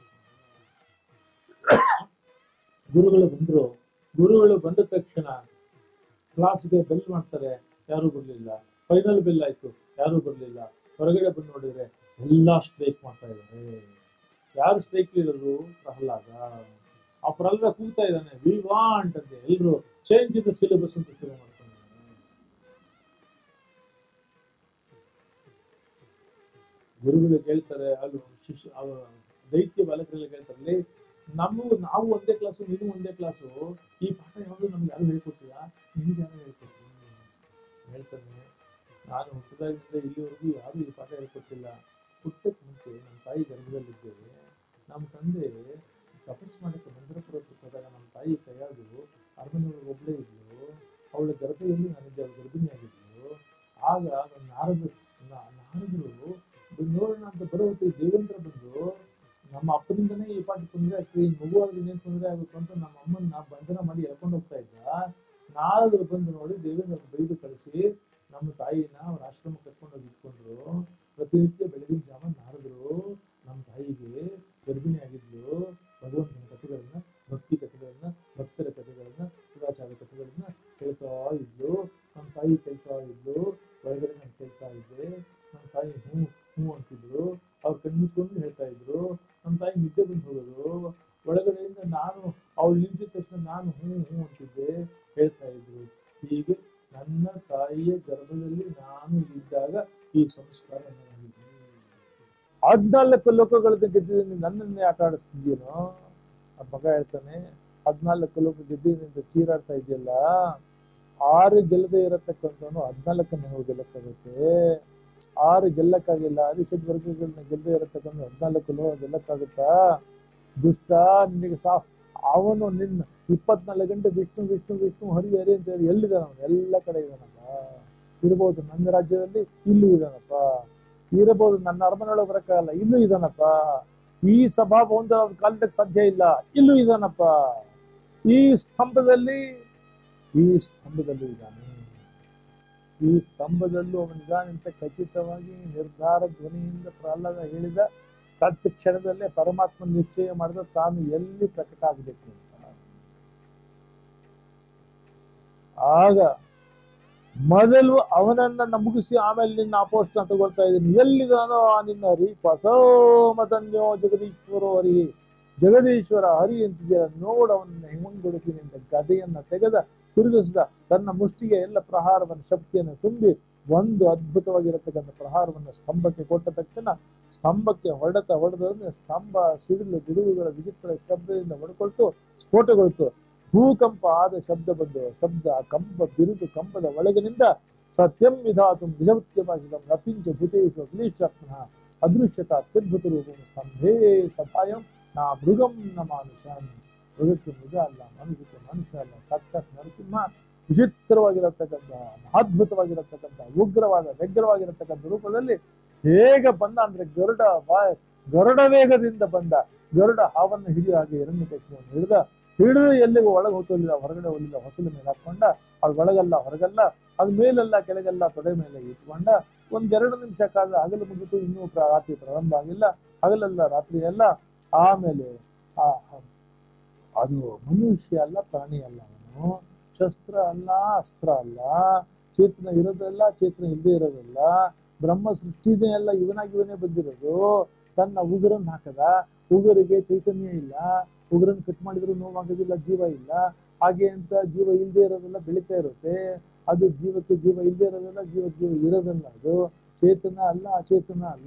ಗುರುಗಳು ಬಂದ್ರು ಗುರುಗಳು ಬಂದ ತಕ್ಷಣ ಕ್ಲಾಸ್ಗೆ ಬೆಲ್ ಮಾಡ್ತಾರೆ ಯಾರು ಬರ್ಲಿಲ್ಲ ಫೈನಲ್ ಬೆಲ್ ಆಯ್ತು ಯಾರು ಬರ್ಲಿಲ್ಲ ಹೊರಗಡೆ ಬಂದು ನೋಡಿದ್ರೆ ಎಲ್ಲಾ ಸ್ಟ್ರೈಕ್ ಮಾಡ್ತಾ ಇದ್ದಾರೆ ಯಾರು ಸ್ಟ್ರೈಕ್ ಇರೋದು ಪ್ರಹ್ಲಾದ ಆ ಪ್ರಹ್ಲಾದ ಕೂಗ್ತಾ ಇದ್ದಾನೆ ವಿ ವಾಂಟ್ ಅಂತ ಎಲ್ರು ಚೇಂಜ್ ಇನ್ ಸಿಲೆಬಸ್ ಅಂತ ಶುರು ಮಾಡ್ಕೊಂಡಿದ್ದಾರೆ ಗುರುಗಳು ಕೇಳ್ತಾರೆ ಅದು ಶಿಷ್ಯ ಅವ ದೈತ್ಯ ಬಾಲಕರೆಲ್ಲ ಕೇಳ್ತಾರೆ "ಲೇ, ನಮ್ಮ ನಾವು ಒಂದೇ ಕ್ಲಾಸು ನೀನು ಒಂದೇ ಕ್ಲಾಸು ಈ ಪಾಠ ಯಾವುದು ನಮ್ಗೆ ಯಾರು ಹೇಳ್ಕೊಟ್ಟಿಲ್ಲ ನಿಮ್ಗೆ ಯಾರು ಹೇಳ್ಕೊಟ್ರು ಹೇಳ್ತಾನೆ ನಾನು ಹುಟ್ಟಿದಾಗಿಂದ ಇಲ್ಲಿವರೆಗೂ ಯಾರು ಈ ಪಾಠ ಹೇಳ್ಕೊಟ್ಟಿಲ್ಲ ಹುಟ್ಟಕ್ಕೆ ಮುಂಚೆ ನಮ್ಮ ತಾಯಿ ಗರ್ಭದಲ್ಲಿದ್ದೇವೆ ನಮ್ಮ ತಂದೆ ತಪಸ್ ಮಾಡಕ್ಕೆ ಮಂದಿರಪುರಕ್ಕೆ ಹೋದಾಗ ನಮ್ಮ ತಾಯಿ ಕೈಯಾದು ಅರಮನೆಯೊಳಗೆ ಒಬ್ಬಳೇ ಇದ್ಲು ಅವಳ ಗರ್ಭದಲ್ಲಿ ನನಗೆ ಅವಳು ಗರ್ಭಿಣಿಯಾಗಿದ್ಲು ಆಗ ನನ್ನ ನಾರದ ನಾ- ನಾರದರು ನೋಡೋಣ ಅಂತ ಬರೋ ಹೊತ್ತಿಗೆ ದೇವೇಂದ್ರ ಬಂದು ನಮ್ಮ ಅಪ್ಪನಿಂದನೇ ಈ ಪಾಠ ತೊಂದರೆ ಆಗ್ತದೆ ಈ ಮಗುವಾದ್ರೆ ಏನ್ ತೊಂದರೆ ಆಗುತ್ತೆ ಅಂತ ನಮ್ಮ ಅಮ್ಮನ್ನ ಬಂಧನ ಮಾಡಿ ಎಳ್ಕೊಂಡು ಹೋಗ್ತಾ ಇದ್ದ ನಾರದರು ಬಂದು ನೋಡಿ ದೇವೇಂದ್ರ ಬೈದು ಕಳಿಸಿ ನಮ್ಮ ತಾಯಿನ ಅವ್ರ ಆಶ್ರಮ ಕರ್ಕೊಂಡು ಹೋಗಿ ಇಟ್ಕೊಂಡ್ರು ಪ್ರತಿನಿತ್ಯ ಬೆಳಗಿನ ಜಾವ ನಾರದರು ನಮ್ಮ ತಾಯಿಗೆ ಗರ್ಭಿಣಿ ಆಗಿದ್ಲು ಭಗವಂತನ ಕಥೆಗಳನ್ನ ಭಕ್ತಿ ಕಥೆಗಳನ್ನ ಭಕ್ತರ ಕಥೆಗಳನ್ನ ಸದಾಚಾರ ಕಥೆಗಳನ್ನ ಕೇಳ್ತಾ ಇದ್ಲು ನಮ್ಮ ತಾಯಿ ಕೇಳ್ತಾ ಇದ್ಲು ಒಳಗಡೆ ನಾನು ಕೇಳ್ತಾ ಇದ್ದೆ ನಮ್ಮ ತಾಯಿ ಹ್ಞೂ ಹ್ಞೂ ಅಂತಿದ್ರು ಅವ್ರು ಕಣ್ಮುಚ್ಕೊಂಡು ಹೇಳ್ತಾ ಇದ್ರು ನಮ್ಮ ತಾಯಿ ನಿದ್ದೆ ಬಂದು ಹೋಗೋದು ಒಳಗಡೆಯಿಂದ ನಾನು ಅವಳು ನಿಲ್ಸಿದ ತಕ್ಷಣ ನಾನು ಹ್ಞೂ ಹ್ಞೂ ಅಂತಿದ್ದೆ ಹೇಳ್ತಾ ಇದ್ರು ಹೀಗೆ ನನ್ನ ತಾಯಿಯ ಗರ್ಭದಲ್ಲಿ ನಾನು ಇದ್ದಾಗ ಈ ಸಂಸ್ಕಾರ ನನಗಿದೆ ಹದ್ನಾಲ್ಕು ಲೋಕಗಳನ್ನ ಗೆದ್ದಿದ್ದೀನಿ ನನ್ನನ್ನೇ ಆಟ ಆಡಿಸ್ತಿದ್ದೀನೋ ಆ ಮಗ ಹೇಳ್ತಾನೆ ಹದ್ನಾಲ್ಕು ಲೋಕ ಗೆದ್ದಿನಿಂದ ಚೀರಾಡ್ತಾ ಇದೆಯಲ್ಲ ಆರು ಗೆಲ್ಲದೆ ಇರತಕ್ಕಂಥವನು ಹದ್ನಾಲ್ಕನ್ನ ನಾವು ಗೆಲ್ಲಕ್ಕಾಗುತ್ತೆ ಆರು ಗೆಲ್ಲಕ್ಕಾಗಿಲ್ಲ ಅರಿಷಡ್ ವರ್ಗಗಳನ್ನ ಗೆಲ್ಲದೆ ಇರತಕ್ಕಂಥ ಹದ್ನಾಲ್ಕು ಲೋಕ ಗೆಲ್ಲಕ್ಕಾಗುತ್ತಾ ದುಷ್ಟ ನಿನಗೆ ಸಾ ಅವನು ನಿನ್ನ ಇಪ್ಪತ್ನಾಲ್ಕು ಗಂಟೆ ವಿಷ್ಣು ವಿಷ್ಣು ವಿಷ್ಣು ಹರಿ ಹರಿ ಅಂತ ಹೇಳಿ ಎಲ್ಲಿದ್ದಾನ ಅವನು ಎಲ್ಲ ಕಡೆ ಇದ್ದಾನಪ್ಪ ಇರ್ಬೋದು ನನ್ನ ರಾಜ್ಯದಲ್ಲಿ ಇಲ್ಲೂ ಇದ್ದಾನಪ್ಪ ಇರಬಹುದು ನನ್ನ ಅರಮನೆಯೊಳಗೆ ಬರಕ್ಕಾಗಲ್ಲ ಇಲ್ಲೂ ಇದ್ದಾನಪ್ಪ ಈ ಸಭಾ ಭವನದ ಕಾಲಿಡಕ್ಕೆ ಸಾಧ್ಯ ಇಲ್ಲ ಇಲ್ಲೂ ಇದ್ದಾನಪ್ಪ ಈ ಸ್ತಂಭದಲ್ಲಿ ಈ ಸ್ತಂಭದಲ್ಲೂ ಇದ್ದಾನೆ ಈ ಸ್ತಂಭದಲ್ಲೂ ಅವನಿದ್ದಾನೆ ಅಂತ ಖಚಿತವಾಗಿ ನಿರ್ಧಾರ ಧ್ವನಿಯಿಂದ ಪ್ರಹ್ಲಾದ ಹೇಳಿದ ತತ್ಕ್ಷಣದಲ್ಲೇ ಪರಮಾತ್ಮ ನಿಶ್ಚಯ ಮಾಡಿದ ತಾನು ಎಲ್ಲಿ ಪ್ರಕಟ ಆಗಬೇಕು ಅಂತ ಆಗ ಮೊದಲು ಅವನನ್ನ ಮುಗಿಸಿ ಆಮೇಲೆ ನಿನ್ನ ಅಪೋಸ್ಟ ತಗೊಳ್ತಾ ಇದ್ದೀನಿ ಎಲ್ಲಿದಾನೋ ಆ ನಿನ್ನ ಹರಿ ಪಸೋಮತನ್ಯೋ ಜಗದೀಶ್ವರೋ ಹರಿ ಜಗದೀಶ್ವರ ಹರಿ ಅಂತಿದೆಯಲ್ಲ ನೋಡು ಅವನನ್ನ ಹಿಮಂಗೊಡುಕಿನಿಂದ ಗದೆಯನ್ನ ತೆಗೆದ ತಿರುಗಿಸಿದ ತನ್ನ ಮುಷ್ಟಿಗೆ ಎಲ್ಲ ಪ್ರಹಾರವನ್ನು ಶಕ್ತಿಯನ್ನು ತುಂಬಿ ಒಂದು ಅದ್ಭುತವಾಗಿರತಕ್ಕಂಥ ಪ್ರಹಾರವನ್ನು ಸ್ತಂಭಕ್ಕೆ ಕೊಟ್ಟ ತಕ್ಷಣ ಸ್ತಂಭಕ್ಕೆ ಹೊಡೆತ ಹೊಡೆದ್ರೆ ಸ್ತಂಭ ಸಿಡಿಲು ಬಿಡುವುಗಳ ವಿಚಿತ್ರ ಶಬ್ದದಿಂದ ಹೊಡ್ಕೊಳ್ತು ಸ್ಫೋಟಗೊಳ್ತು ಭೂಕಂಪ ಆದ ಶಬ್ದ ಬಂದು ಶಬ್ದ ಕಂಪ ಬಿರುದು ಕಂಪದ ಒಳಗಿನಿಂದ ಸತ್ಯಂ ವಿಧಾತು ನಿಜವತ್ಯಭಾಷಿತಂ ನಪಿಂಚ ಭೂತೇಶು ಅಖಿಲೇಶಾತ್ಮನ ಅದೃಶ್ಯತ ಅತ್ಯದ್ಭುತ ರೂಪಂ ಸ್ತಂಭೇ ಸಪಾಯಂ ನಾ ಮೃಗಂ ನ ಮಾನುಷಂ ಮೃಗಕ್ಕೆ ಮೃಗ ಅಲ್ಲ ಮನುಷ್ಯಕ್ಕೆ ಮನುಷ್ಯ ಅಲ್ಲ ಸಾಕ್ಷಾತ್ ನರಸಿಂಹ ವಿಚಿತ್ರವಾಗಿರತಕ್ಕಂಥ ಮಹಾದ್ಭುತವಾಗಿರತಕ್ಕಂಥ ಉಗ್ರವಾದ ವ್ಯಗ್ರವಾಗಿರತಕ್ಕಂಥ ರೂಪದಲ್ಲಿ ಹೇಗೆ ಬಂದ ಅಂದ್ರೆ ಗರುಡ ವಾ ಗರುಡ ವೇಗದಿಂದ ಬಂದ ಗರುಡ ಹಾವನ್ನು ಹಿಡಿಯುವ ಹಾಗೆ ಎರಡನೇ ಕೃಷ್ಣವನ್ನು ಹಿಡಿದ ಹಿಡಿದು ಎಲ್ಲಿಗೂ ಒಳಗೆ ಹೋಗ್ತಿಲ್ಲ ಹೊರಗಡೆ ಹೋಗಲಿಲ್ಲ ಹೊಸಲ ಮೇಲೆ ಹಾಕೊಂಡ ಅದು ಒಳಗಲ್ಲ ಹೊರಗಲ್ಲ ಅದು ಮೇಲೆಲ್ಲ ಕೆಳಗೆಲ್ಲ ತೊಡೆ ಮೇಲೆ ಇಟ್ಕೊಂಡ ಒಂದೆರಡು ನಿಮಿಷ ಕಾಲ ಹಗಲು ಮುಗಿತು ಇನ್ನೂ ಪ್ರ- ರಾತ್ರಿ ಪ್ರಾರಂಭ ಆಗಿಲ್ಲ ಹಗಲೆಲ್ಲ ರಾತ್ರಿ ಎಲ್ಲ ಆಮೇಲೆ ಆ ಅದು ಮನುಷ್ಯ ಅಲ್ಲ ಪ್ರಾಣಿ ಅಲ್ಲ ಅವನು ಶಸ್ತ್ರ ಅಲ್ಲ ಅಸ್ತ್ರ ಅಲ್ಲ ಚೇತನ ಇರೋದಲ್ಲ ಚೇತನ ಇಲ್ಲದೆ ಇರೋದಲ್ಲ ಬ್ರಹ್ಮ ಸೃಷ್ಟಿನೇ ಅಲ್ಲ ಇವನಾಗಿ ಇವನೇ ಬಂದಿರೋದು ತನ್ನ ಉಗುರನ್ನ ಹಾಕದ ಉಗುರಿಗೆ ಚೈತನ್ಯ ಇಲ್ಲ ಉಗುರನ್ನ ಕಟ್ ಮಾಡಿದ್ರು ನೋವಾಗೋದಿಲ್ಲ ಜೀವ ಇಲ್ಲ ಹಾಗೆ ಅಂತ ಜೀವ ಇಲ್ಲದೆ ಇರೋದೆಲ್ಲ ಬೆಳೀತಾ ಇರುತ್ತೆ ಅದು ಜೀವಕ್ಕೆ ಜೀವ ಇಲ್ಲದೆ ಇರೋದಲ್ಲ ಜೀವಕ್ಕೆ ಜೀವ ಇರೋದಲ್ಲ ಅದು ಚೇತನ ಅಲ್ಲ ಅಚೇತನ ಅಲ್ಲ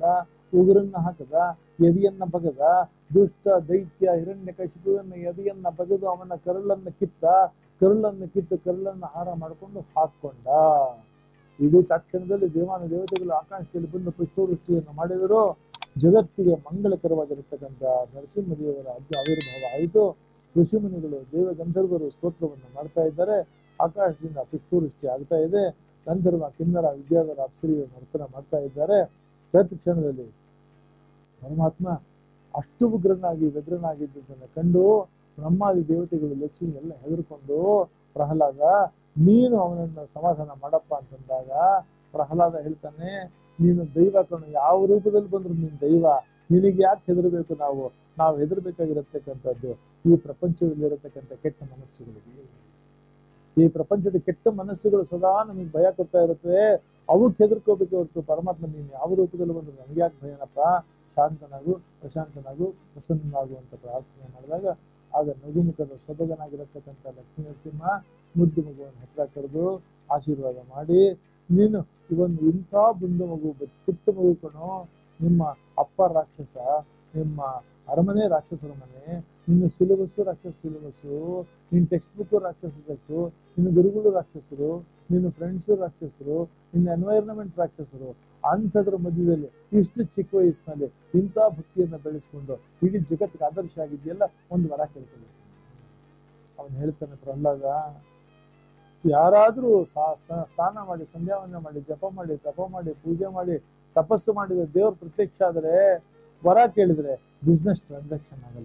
ಉಗುರನ್ನ ಹಾಕದ ಎದೆಯನ್ನ ಬಗದ ದುಷ್ಟ ದೈತ್ಯ ಹಿರಣ್ಯ ಕಶಿಪುವನ್ನ ಎದೆಯನ್ನ ಬಗೆದು ಅವನ ಕರುಳನ್ನ ಕಿತ್ತ ಕರುಳನ್ನು ಕಿತ್ತು ಕರುಳನ್ನ ಹಾರ ಮಾಡಿಕೊಂಡು ಹಾಕೊಂಡ ಇದು ತಕ್ಷಣದಲ್ಲಿ ದೇವಾನ ದೇವತೆಗಳು ಆಕಾಶದಲ್ಲಿ ಬಂದು ಪುಷ್ಪವೃಷ್ಟಿಯನ್ನು ಮಾಡಿದರು ಜಗತ್ತಿಗೆ ಮಂಗಳಕರವಾಗಿರತಕ್ಕಂಥ ನರಸಿಂಹದೇವರ ಅದ್ಭುತ ಆವಿರ್ಭಾವ ಆಯಿತು ಋಷಿಮುನಿಗಳು ದೇವ ಗಂಧರ್ವರು ಸ್ತೋತ್ರವನ್ನು ಮಾಡ್ತಾ ಇದ್ದಾರೆ ಆಕಾಶದಿಂದ ಪುಷ್ಪವೃಷ್ಟಿ ಆಗ್ತಾ ಇದೆ ಗಂಧರ್ವ ಕಿನ್ನರ ವಿದ್ಯಾಧರ ಅಪ್ಸರಿಯ ನರ್ತನ ಮಾಡ್ತಾ ಇದ್ದಾರೆ ತತ್ಕ್ಷಣದಲ್ಲಿ ಪರಮಾತ್ಮ ಅಷ್ಟು ಉಗ್ರನಾಗಿ ವ್ಯಗ್ರನಾಗಿದ್ದುದನ್ನು ಕಂಡು ಬ್ರಹ್ಮಾದಿ ದೇವತೆಗಳು ಲಕ್ಷ್ಮಿ ಎಲ್ಲ ಹೆದರ್ಕೊಂಡು ಪ್ರಹ್ಲಾದ ನೀನು ಅವನನ್ನ ಸಮಾಧಾನ ಮಾಡಪ್ಪ ಅಂತಂದಾಗ ಪ್ರಹ್ಲಾದ ಹೇಳ್ತಾನೆ ನೀನು ದೈವ ಕಣು ಯಾವ ರೂಪದಲ್ಲಿ ಬಂದ್ರು ನೀನು ದೈವ ನಿನಗೆ ಯಾಕೆ ಹೆದರ್ಬೇಕು ನಾವು ನಾವು ಹೆದರ್ಬೇಕಾಗಿರತಕ್ಕಂಥದ್ದು ಈ ಪ್ರಪಂಚದಲ್ಲಿರತಕ್ಕಂಥ ಕೆಟ್ಟ ಮನಸ್ಸುಗಳಿಗೆ ಈ ಪ್ರಪಂಚದ ಕೆಟ್ಟ ಮನಸ್ಸುಗಳು ಸದಾ ನಮಗೆ ಭಯ ಕೊಡ್ತಾ ಇರುತ್ತವೆ ಅವಕ್ಕೆ ಹೆದರ್ಕೋಬೇಕು ಹೊರತು ಪರಮಾತ್ಮ ನೀನು ಯಾವ ರೂಪದಲ್ಲಿ ಬಂದ್ರು ನನಗೆ ಯಾಕೆ ಭಯನಪ್ಪ ಶಾಂತನಾಗು ಪ್ರಶಾಂತನಾಗು ಪ್ರಸನ್ನನಾಗು ಅಂತ ಪ್ರಾರ್ಥನೆ ಮಾಡಿದಾಗ ಆಗ ನಗುಮುಖದ ಸೊಬಗನಾಗಿರತಕ್ಕಂಥ ಲಕ್ಷ್ಮೀ ನರಸಿಂಹ ಮುದ್ದು ಮಗುವನ್ನು ಹತ್ರ ಕರೆದು ಆಶೀರ್ವಾದ ಮಾಡಿ ನೀನು ಇವೊಂದು ಇಂಥ ಬಂದು ಮಗು ಬಚ್- ಪುಟ್ಟ ಮಗು ಕಣೋ ನಿಮ್ಮ ಅಪ್ಪ ರಾಕ್ಷಸ ನಿಮ್ಮ ಅರಮನೆ ರಾಕ್ಷಸರ ಮನೆ ನಿನ್ನ ಸಿಲೆಬಸ್ಸು ರಾಕ್ಷಸ ಸಿಲೆಬಸ್ಸು ನಿನ್ನ ಟೆಕ್ಸ್ಟ್ ಬುಕ್ ರಾಕ್ಷಸತ್ತು ನಿನ್ನ ಗುರುಗಳು ರಾಕ್ಷಸರು ನಿನ್ನ ಫ್ರೆಂಡ್ಸು ರಾಕ್ಷಸರು ನಿನ್ನ ಎನ್ವೈರನ್ಮೆಂಟ್ ರಾಕ್ಷಸರು ಅಂಥದ್ರ ಮಧ್ಯದಲ್ಲಿ ಇಷ್ಟು ಚಿಕ್ಕ ವಯಸ್ಸಿನಲ್ಲಿ ಇಂಥ ಭಕ್ತಿಯನ್ನ ಬೆಳೆಸ್ಕೊಂಡು ಇಡೀ ಜಗತ್ತಿಗೆ ಆದರ್ಶ ಆಗಿದೆಯಲ್ಲ ಒಂದು ವರ ಕೇಳ್ಕೊಳ್ಳಿ ಅವನು ಹೇಳ್ತಾನೆ ಪ್ರಹ್ಲಾದ ಯಾರಾದ್ರೂ ಸಾ- ಸ- ಸ್ನಾನ ಮಾಡಿ ಸಂಧ್ಯಾವಂದನೆ ಮಾಡಿ ಜಪ ಮಾಡಿ ತಪ ಮಾಡಿ ಪೂಜೆ ಮಾಡಿ ತಪಸ್ಸು ಮಾಡಿದ ದೇವ್ರ ಪ್ರತ್ಯಕ್ಷ ಆದ್ರೆ ವರ ಕೇಳಿದ್ರೆ ಬಿಸ್ನೆಸ್ ಟ್ರಾನ್ಸಾಕ್ಷನ್ ಆಗಲ್ಲ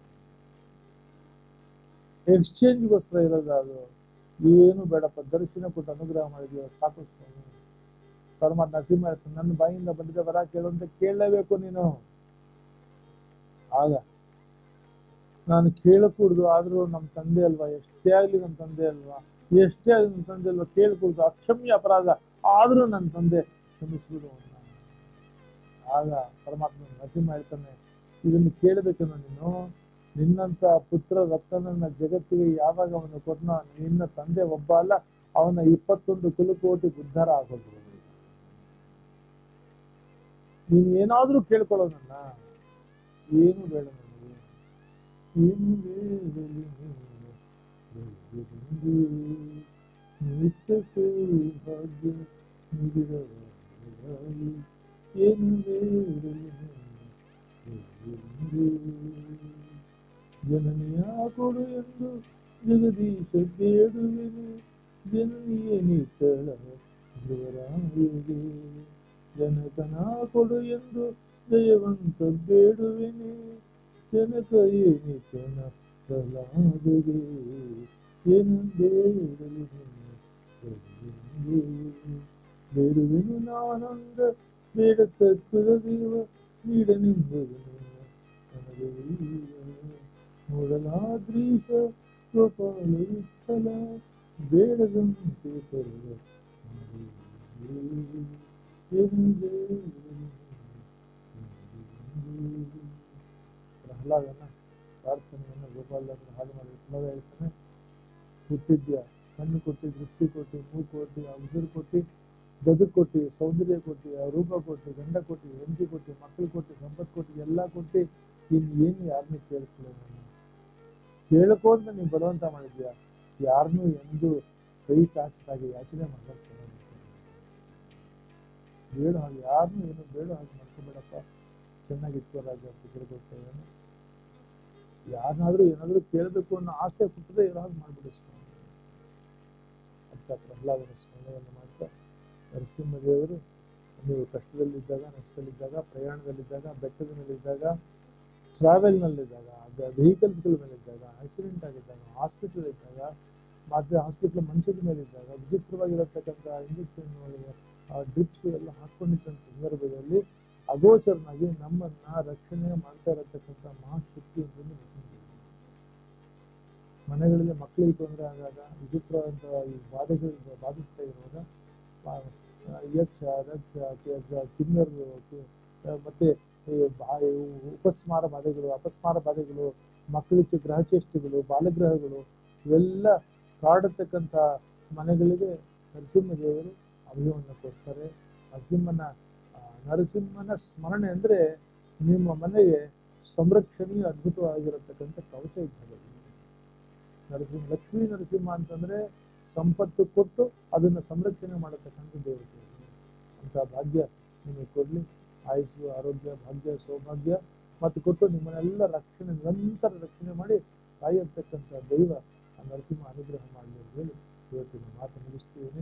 ಎಕ್ಸ್ಚೇಂಜ್ಗೋಸ್ಕರ ಇರೋದು ಅದು ಏನು ಬೇಡಪ್ಪ ದರ್ಶನ ಕೊಟ್ಟು ಅನುಗ್ರಹ ಮಾಡಿದ್ವಿ ಸಾಕು ಸ್ವಾಮಿ ಪರಮಾತ್ಮ ನರಸಿಂಹ ಹೇಳ್ತಾನೆ, ನನ್ನ ಬಾಯಿಂದ ಬಂದಿದ್ದ ವರ ಕೇಳು ಅಂತ ಕೇಳಲೇಬೇಕು ನೀನು ಆಗ ನಾನು ಕೇಳಕೂಡ್ದು ಆದ್ರೂ ನಮ್ಮ ತಂದೆ ಅಲ್ವಾ ಎಷ್ಟೇ ಆಗ್ಲಿ ನಮ್ಮ ತಂದೆ ಅಲ್ವಾ ಎಷ್ಟೇ ಆಗ್ಲಿ ನಮ್ಮ ತಂದೆ ಅಲ್ವಾ ಕೇಳಕೂಡ್ದು ಅಕ್ಷಮ್ಯ ಅಪರಾಧ ಆದ್ರೂ ನನ್ನ ತಂದೆ ಕ್ಷಮಿಸ್ಬಿಡು ಅವ್ನ. ಆಗ ಪರಮಾತ್ಮ ನರಸಿಂಹ ಹೇಳ್ತಾನೆ ಇದನ್ನು ಕೇಳಬೇಕೇನೋ ನೀನು ನಿನ್ನಂತ ಪುತ್ರ ರತ್ನನ್ನ ಜಗತ್ತಿಗೆ ಯಾವಾಗ ಅವನು ಕೊಟ್ಟನೋ ನಿನ್ನ ತಂದೆ ಒಬ್ಬ ಅಲ್ಲ ಅವನ ಇಪ್ಪತ್ತೊಂದು ಕುಲಕೋಟಿ ಉದ್ಧಾರ ಆಗೋದು ನೀನ್ ಏನಾದ್ರೂ ಕೇಳ್ಕೊಳ್ಳೋ ನನ್ನ ಏನು ಬೇಡ ನನಗೆ ಏನು ಬೇಡಲಿ ಬೆಳಗೆಂದು ನಿತ್ಯ ಸೌಭಾಗ್ಯ ಮುಗಿದವರಾಗಿ ಏನು ಬೇಡಲಿ ಬೆಳಗೆಂದು ಜನನಿಯ ಕೊಡು ಎಂದು ಜಗದೀಶ ಬೇಡುವೆನು ಜನನಿಯ ನಿತ್ತಳ ಧ್ರುವರಾಯಿಗೆ ಜನಕನ ಕೊಡು ಎಂದು ಜಯವಂತ ಬೇಡುವೆನೆ ಜನಕ ಏನಿತನ ಪ್ರಹ್ಲಾದಗೆ ಏನು ಬೇಡಲಿ ಬೇಡುವೆನು ನಾನಂದ ಬೇಡತಕ್ಕದ ದೇವ ನೀಡನೆಂಬುದು ನನಗೆ ಮೂಡಲಾದ್ರೀಶ ಗೋಪಾಲ ವಿಠಲ ಬೇಡದಂತೆ ತರುವ ಪ್ರಹ್ಲಾದನ ಪ್ರಾರ್ಥನೆಯನ್ನು ಗೋಪಾಲದಾಸನ ಹಾಡು ಮಾಡಿ ವಿಠಲದ ಹೇಳ್ತಾನೆ ಹುಟ್ಟಿದ್ಯ ಕಣ್ಣು ಕೊಟ್ಟು ದೃಷ್ಟಿ ಕೊಟ್ಟು ಮೂಗು ಕೊಟ್ಟು ಉಸಿರು ಕೊಟ್ಟು ಬದುಕು ಕೊಟ್ಟು ಸೌಂದರ್ಯ ಕೊಟ್ಟು ರೂಪ ಕೊಟ್ಟು ಗಂಡ ಕೊಟ್ಟು ಹೆಂಡತಿ ಕೊಟ್ಟು ಮಕ್ಕಳು ಕೊಟ್ಟು ಸಂಪತ್ತು ಕೊಟ್ಟು ಎಲ್ಲ ಕೊಟ್ಟು ಇನ್ ಏನು ಯಾರನ್ನೂ ಕೇಳ್ಕೊಳ್ಳೋ ನಾನು ಕೇಳ್ಕೊ ಅಂತ ನೀವು ಬಲವಂತ ಮಾಡಿದ್ಯಾ ಯಾರನ್ನೂ ಎಂದು ಕೈ ಚಾಚಲಾಗಿ ಯಾಚನೆ ಮಾಡ್ಬೇಕು ಚೆನ್ನಾಗಿ ಬೇಡ ಹಾಗೆ ಯಾರನ್ನೂ ಏನು ಬೇಡ ಹಾಗೆ ಮಾಡ್ಕೊಬೇಡಪ್ಪ ಚೆನ್ನಾಗಿತ್ತು ರಾಜ ಅಂತ ಕೇಳ್ಕೊಳ್ತಾ ಇದ್ದಾನೆ ಯಾರನ್ನಾದ್ರೂ ಏನಾದ್ರೂ ಕೇಳಬೇಕು ಅನ್ನೋ ಆಸೆ ಹುಟ್ಟದೆ ಇರೋ ಹಾಗೆ ಮಾಡ್ಬಿಡಿ ಸ್ವಾಮಿ ಅಂತ ಪ್ರಹ್ಲಾದನ ಸ್ಮರಣೆಯನ್ನು ಮಾಡ್ತಾ ನರಸಿಂಹದೇವರು ನೀವು ಕಷ್ಟದಲ್ಲಿದ್ದಾಗ ನಷ್ಟದಲ್ಲಿದ್ದಾಗ ಪ್ರಯಾಣದಲ್ಲಿದ್ದಾಗ ಬೆಟ್ಟದ ಮೇಲಿದ್ದಾಗ ಟ್ರಾವೆಲ್ನಲ್ಲಿದ್ದಾಗ ವೆಹಿಕಲ್ಸ್ಗಳ ಮೇಲಿದ್ದಾಗ ಆಕ್ಸಿಡೆಂಟ್ ಆಗಿದ್ದಾಗ ಹಾಸ್ಪಿಟಲ್ ಇದ್ದಾಗ ಮತ್ತೆ ಹಾಸ್ಪಿಟಲ್ ಮಂಚದ ಮೇಲೆ ಇದ್ದಾಗ ವಿಚಿತ್ರವಾಗಿರತಕ್ಕಂಥ ಇಂಜೆಕ್ಷನ್ ಡ್ರಿಪ್ಸ್ ಎಲ್ಲ ಹಾಕೊಂಡಿದ್ದಂಥ ಸಂದರ್ಭದಲ್ಲಿ ಅಗೋಚರನಾಗಿ ನಮ್ಮನ್ನ ರಕ್ಷಣೆ ಮಾಡ್ತಾ ಇರತಕ್ಕಂಥ ಮಹಾಶಕ್ತಿ ಅಂತ ನರಸಿಂಹದೇವರು ಮನೆಗಳಲ್ಲಿ ಮಕ್ಕಳಿಗೆ ತೊಂದರೆ ಆದಾಗ ವಿಚಿತ್ರವಾದಂತಹ ಈ ಬಾಧೆಗಳು ಬಾಧಿಸ್ತಾ ಇರುವಾಗ ಆ, ಆ, ಯಕ್ಷ ದಕ್ಷ ಕ- ಕಿನ್ನರು ಕಿ- ಆ, ಮತ್ತೆ ಈ ಬಾ- ಇವು ಉಪಸ್ಮಾರ ಬಾಧೆಗಳು ಅಪಸ್ಮಾರ ಬಾಧೆಗಳು ಮಕ್ಕಳಿಗೆ ಗ್ರಹಚೇಷ್ಟೆಗಳು ಬಾಲಗ್ರಹಗಳು ಇವೆಲ್ಲ ಕಾಡತಕ್ಕಂಥ ಮನೆಗಳಿಗೆ ನರಸಿಂಹದೇವರು ಅಭಯವನ್ನು ಕೊಡ್ತಾರೆ ನರಸಿಂಹನ ಆ, ನರಸಿಂಹನ ಸ್ಮರಣೆ ಅಂದ್ರೆ ನಿಮ್ಮ ಮನೆಗೆ ಸಂರಕ್ಷಣೆಯ ಅದ್ಭುತವಾಗಿರತಕ್ಕಂಥ ಕವಚ ಇದ್ದಾಗ ನರಸಿಂಹ ಲಕ್ಷ್ಮೀ ನರಸಿಂಹ ಅಂತಂದ್ರೆ ಸಂಪತ್ತು ಕೊಟ್ಟು ಅದನ್ನ ಸಂರಕ್ಷಣೆ ಮಾಡತಕ್ಕಂಥ ದೇವತೆ ಅಂತ ಭಾಗ್ಯ ನಿಮಗೆ ಕೊಡ್ಲಿ ಆಯುಷು ಆರೋಗ್ಯ ಭಾಗ್ಯ ಸೌಭಾಗ್ಯ ಮತ್ತು ಕೊಟ್ಟು ನಿಮ್ಮನ್ನೆಲ್ಲ ರಕ್ಷಣೆ ನಿರಂತರ ರಕ್ಷಣೆ ಮಾಡಿ ಕಾಯಿರ್ತಕ್ಕಂಥ ದೈವ ಆ ನರಸಿಂಹ ಅನುಗ್ರಹ ಮಾಡಲಿ ಅಂತ ಹೇಳಿ ಇವತ್ತಿನ ಮಾತು ಮುಗಿಸ್ತೀವಿ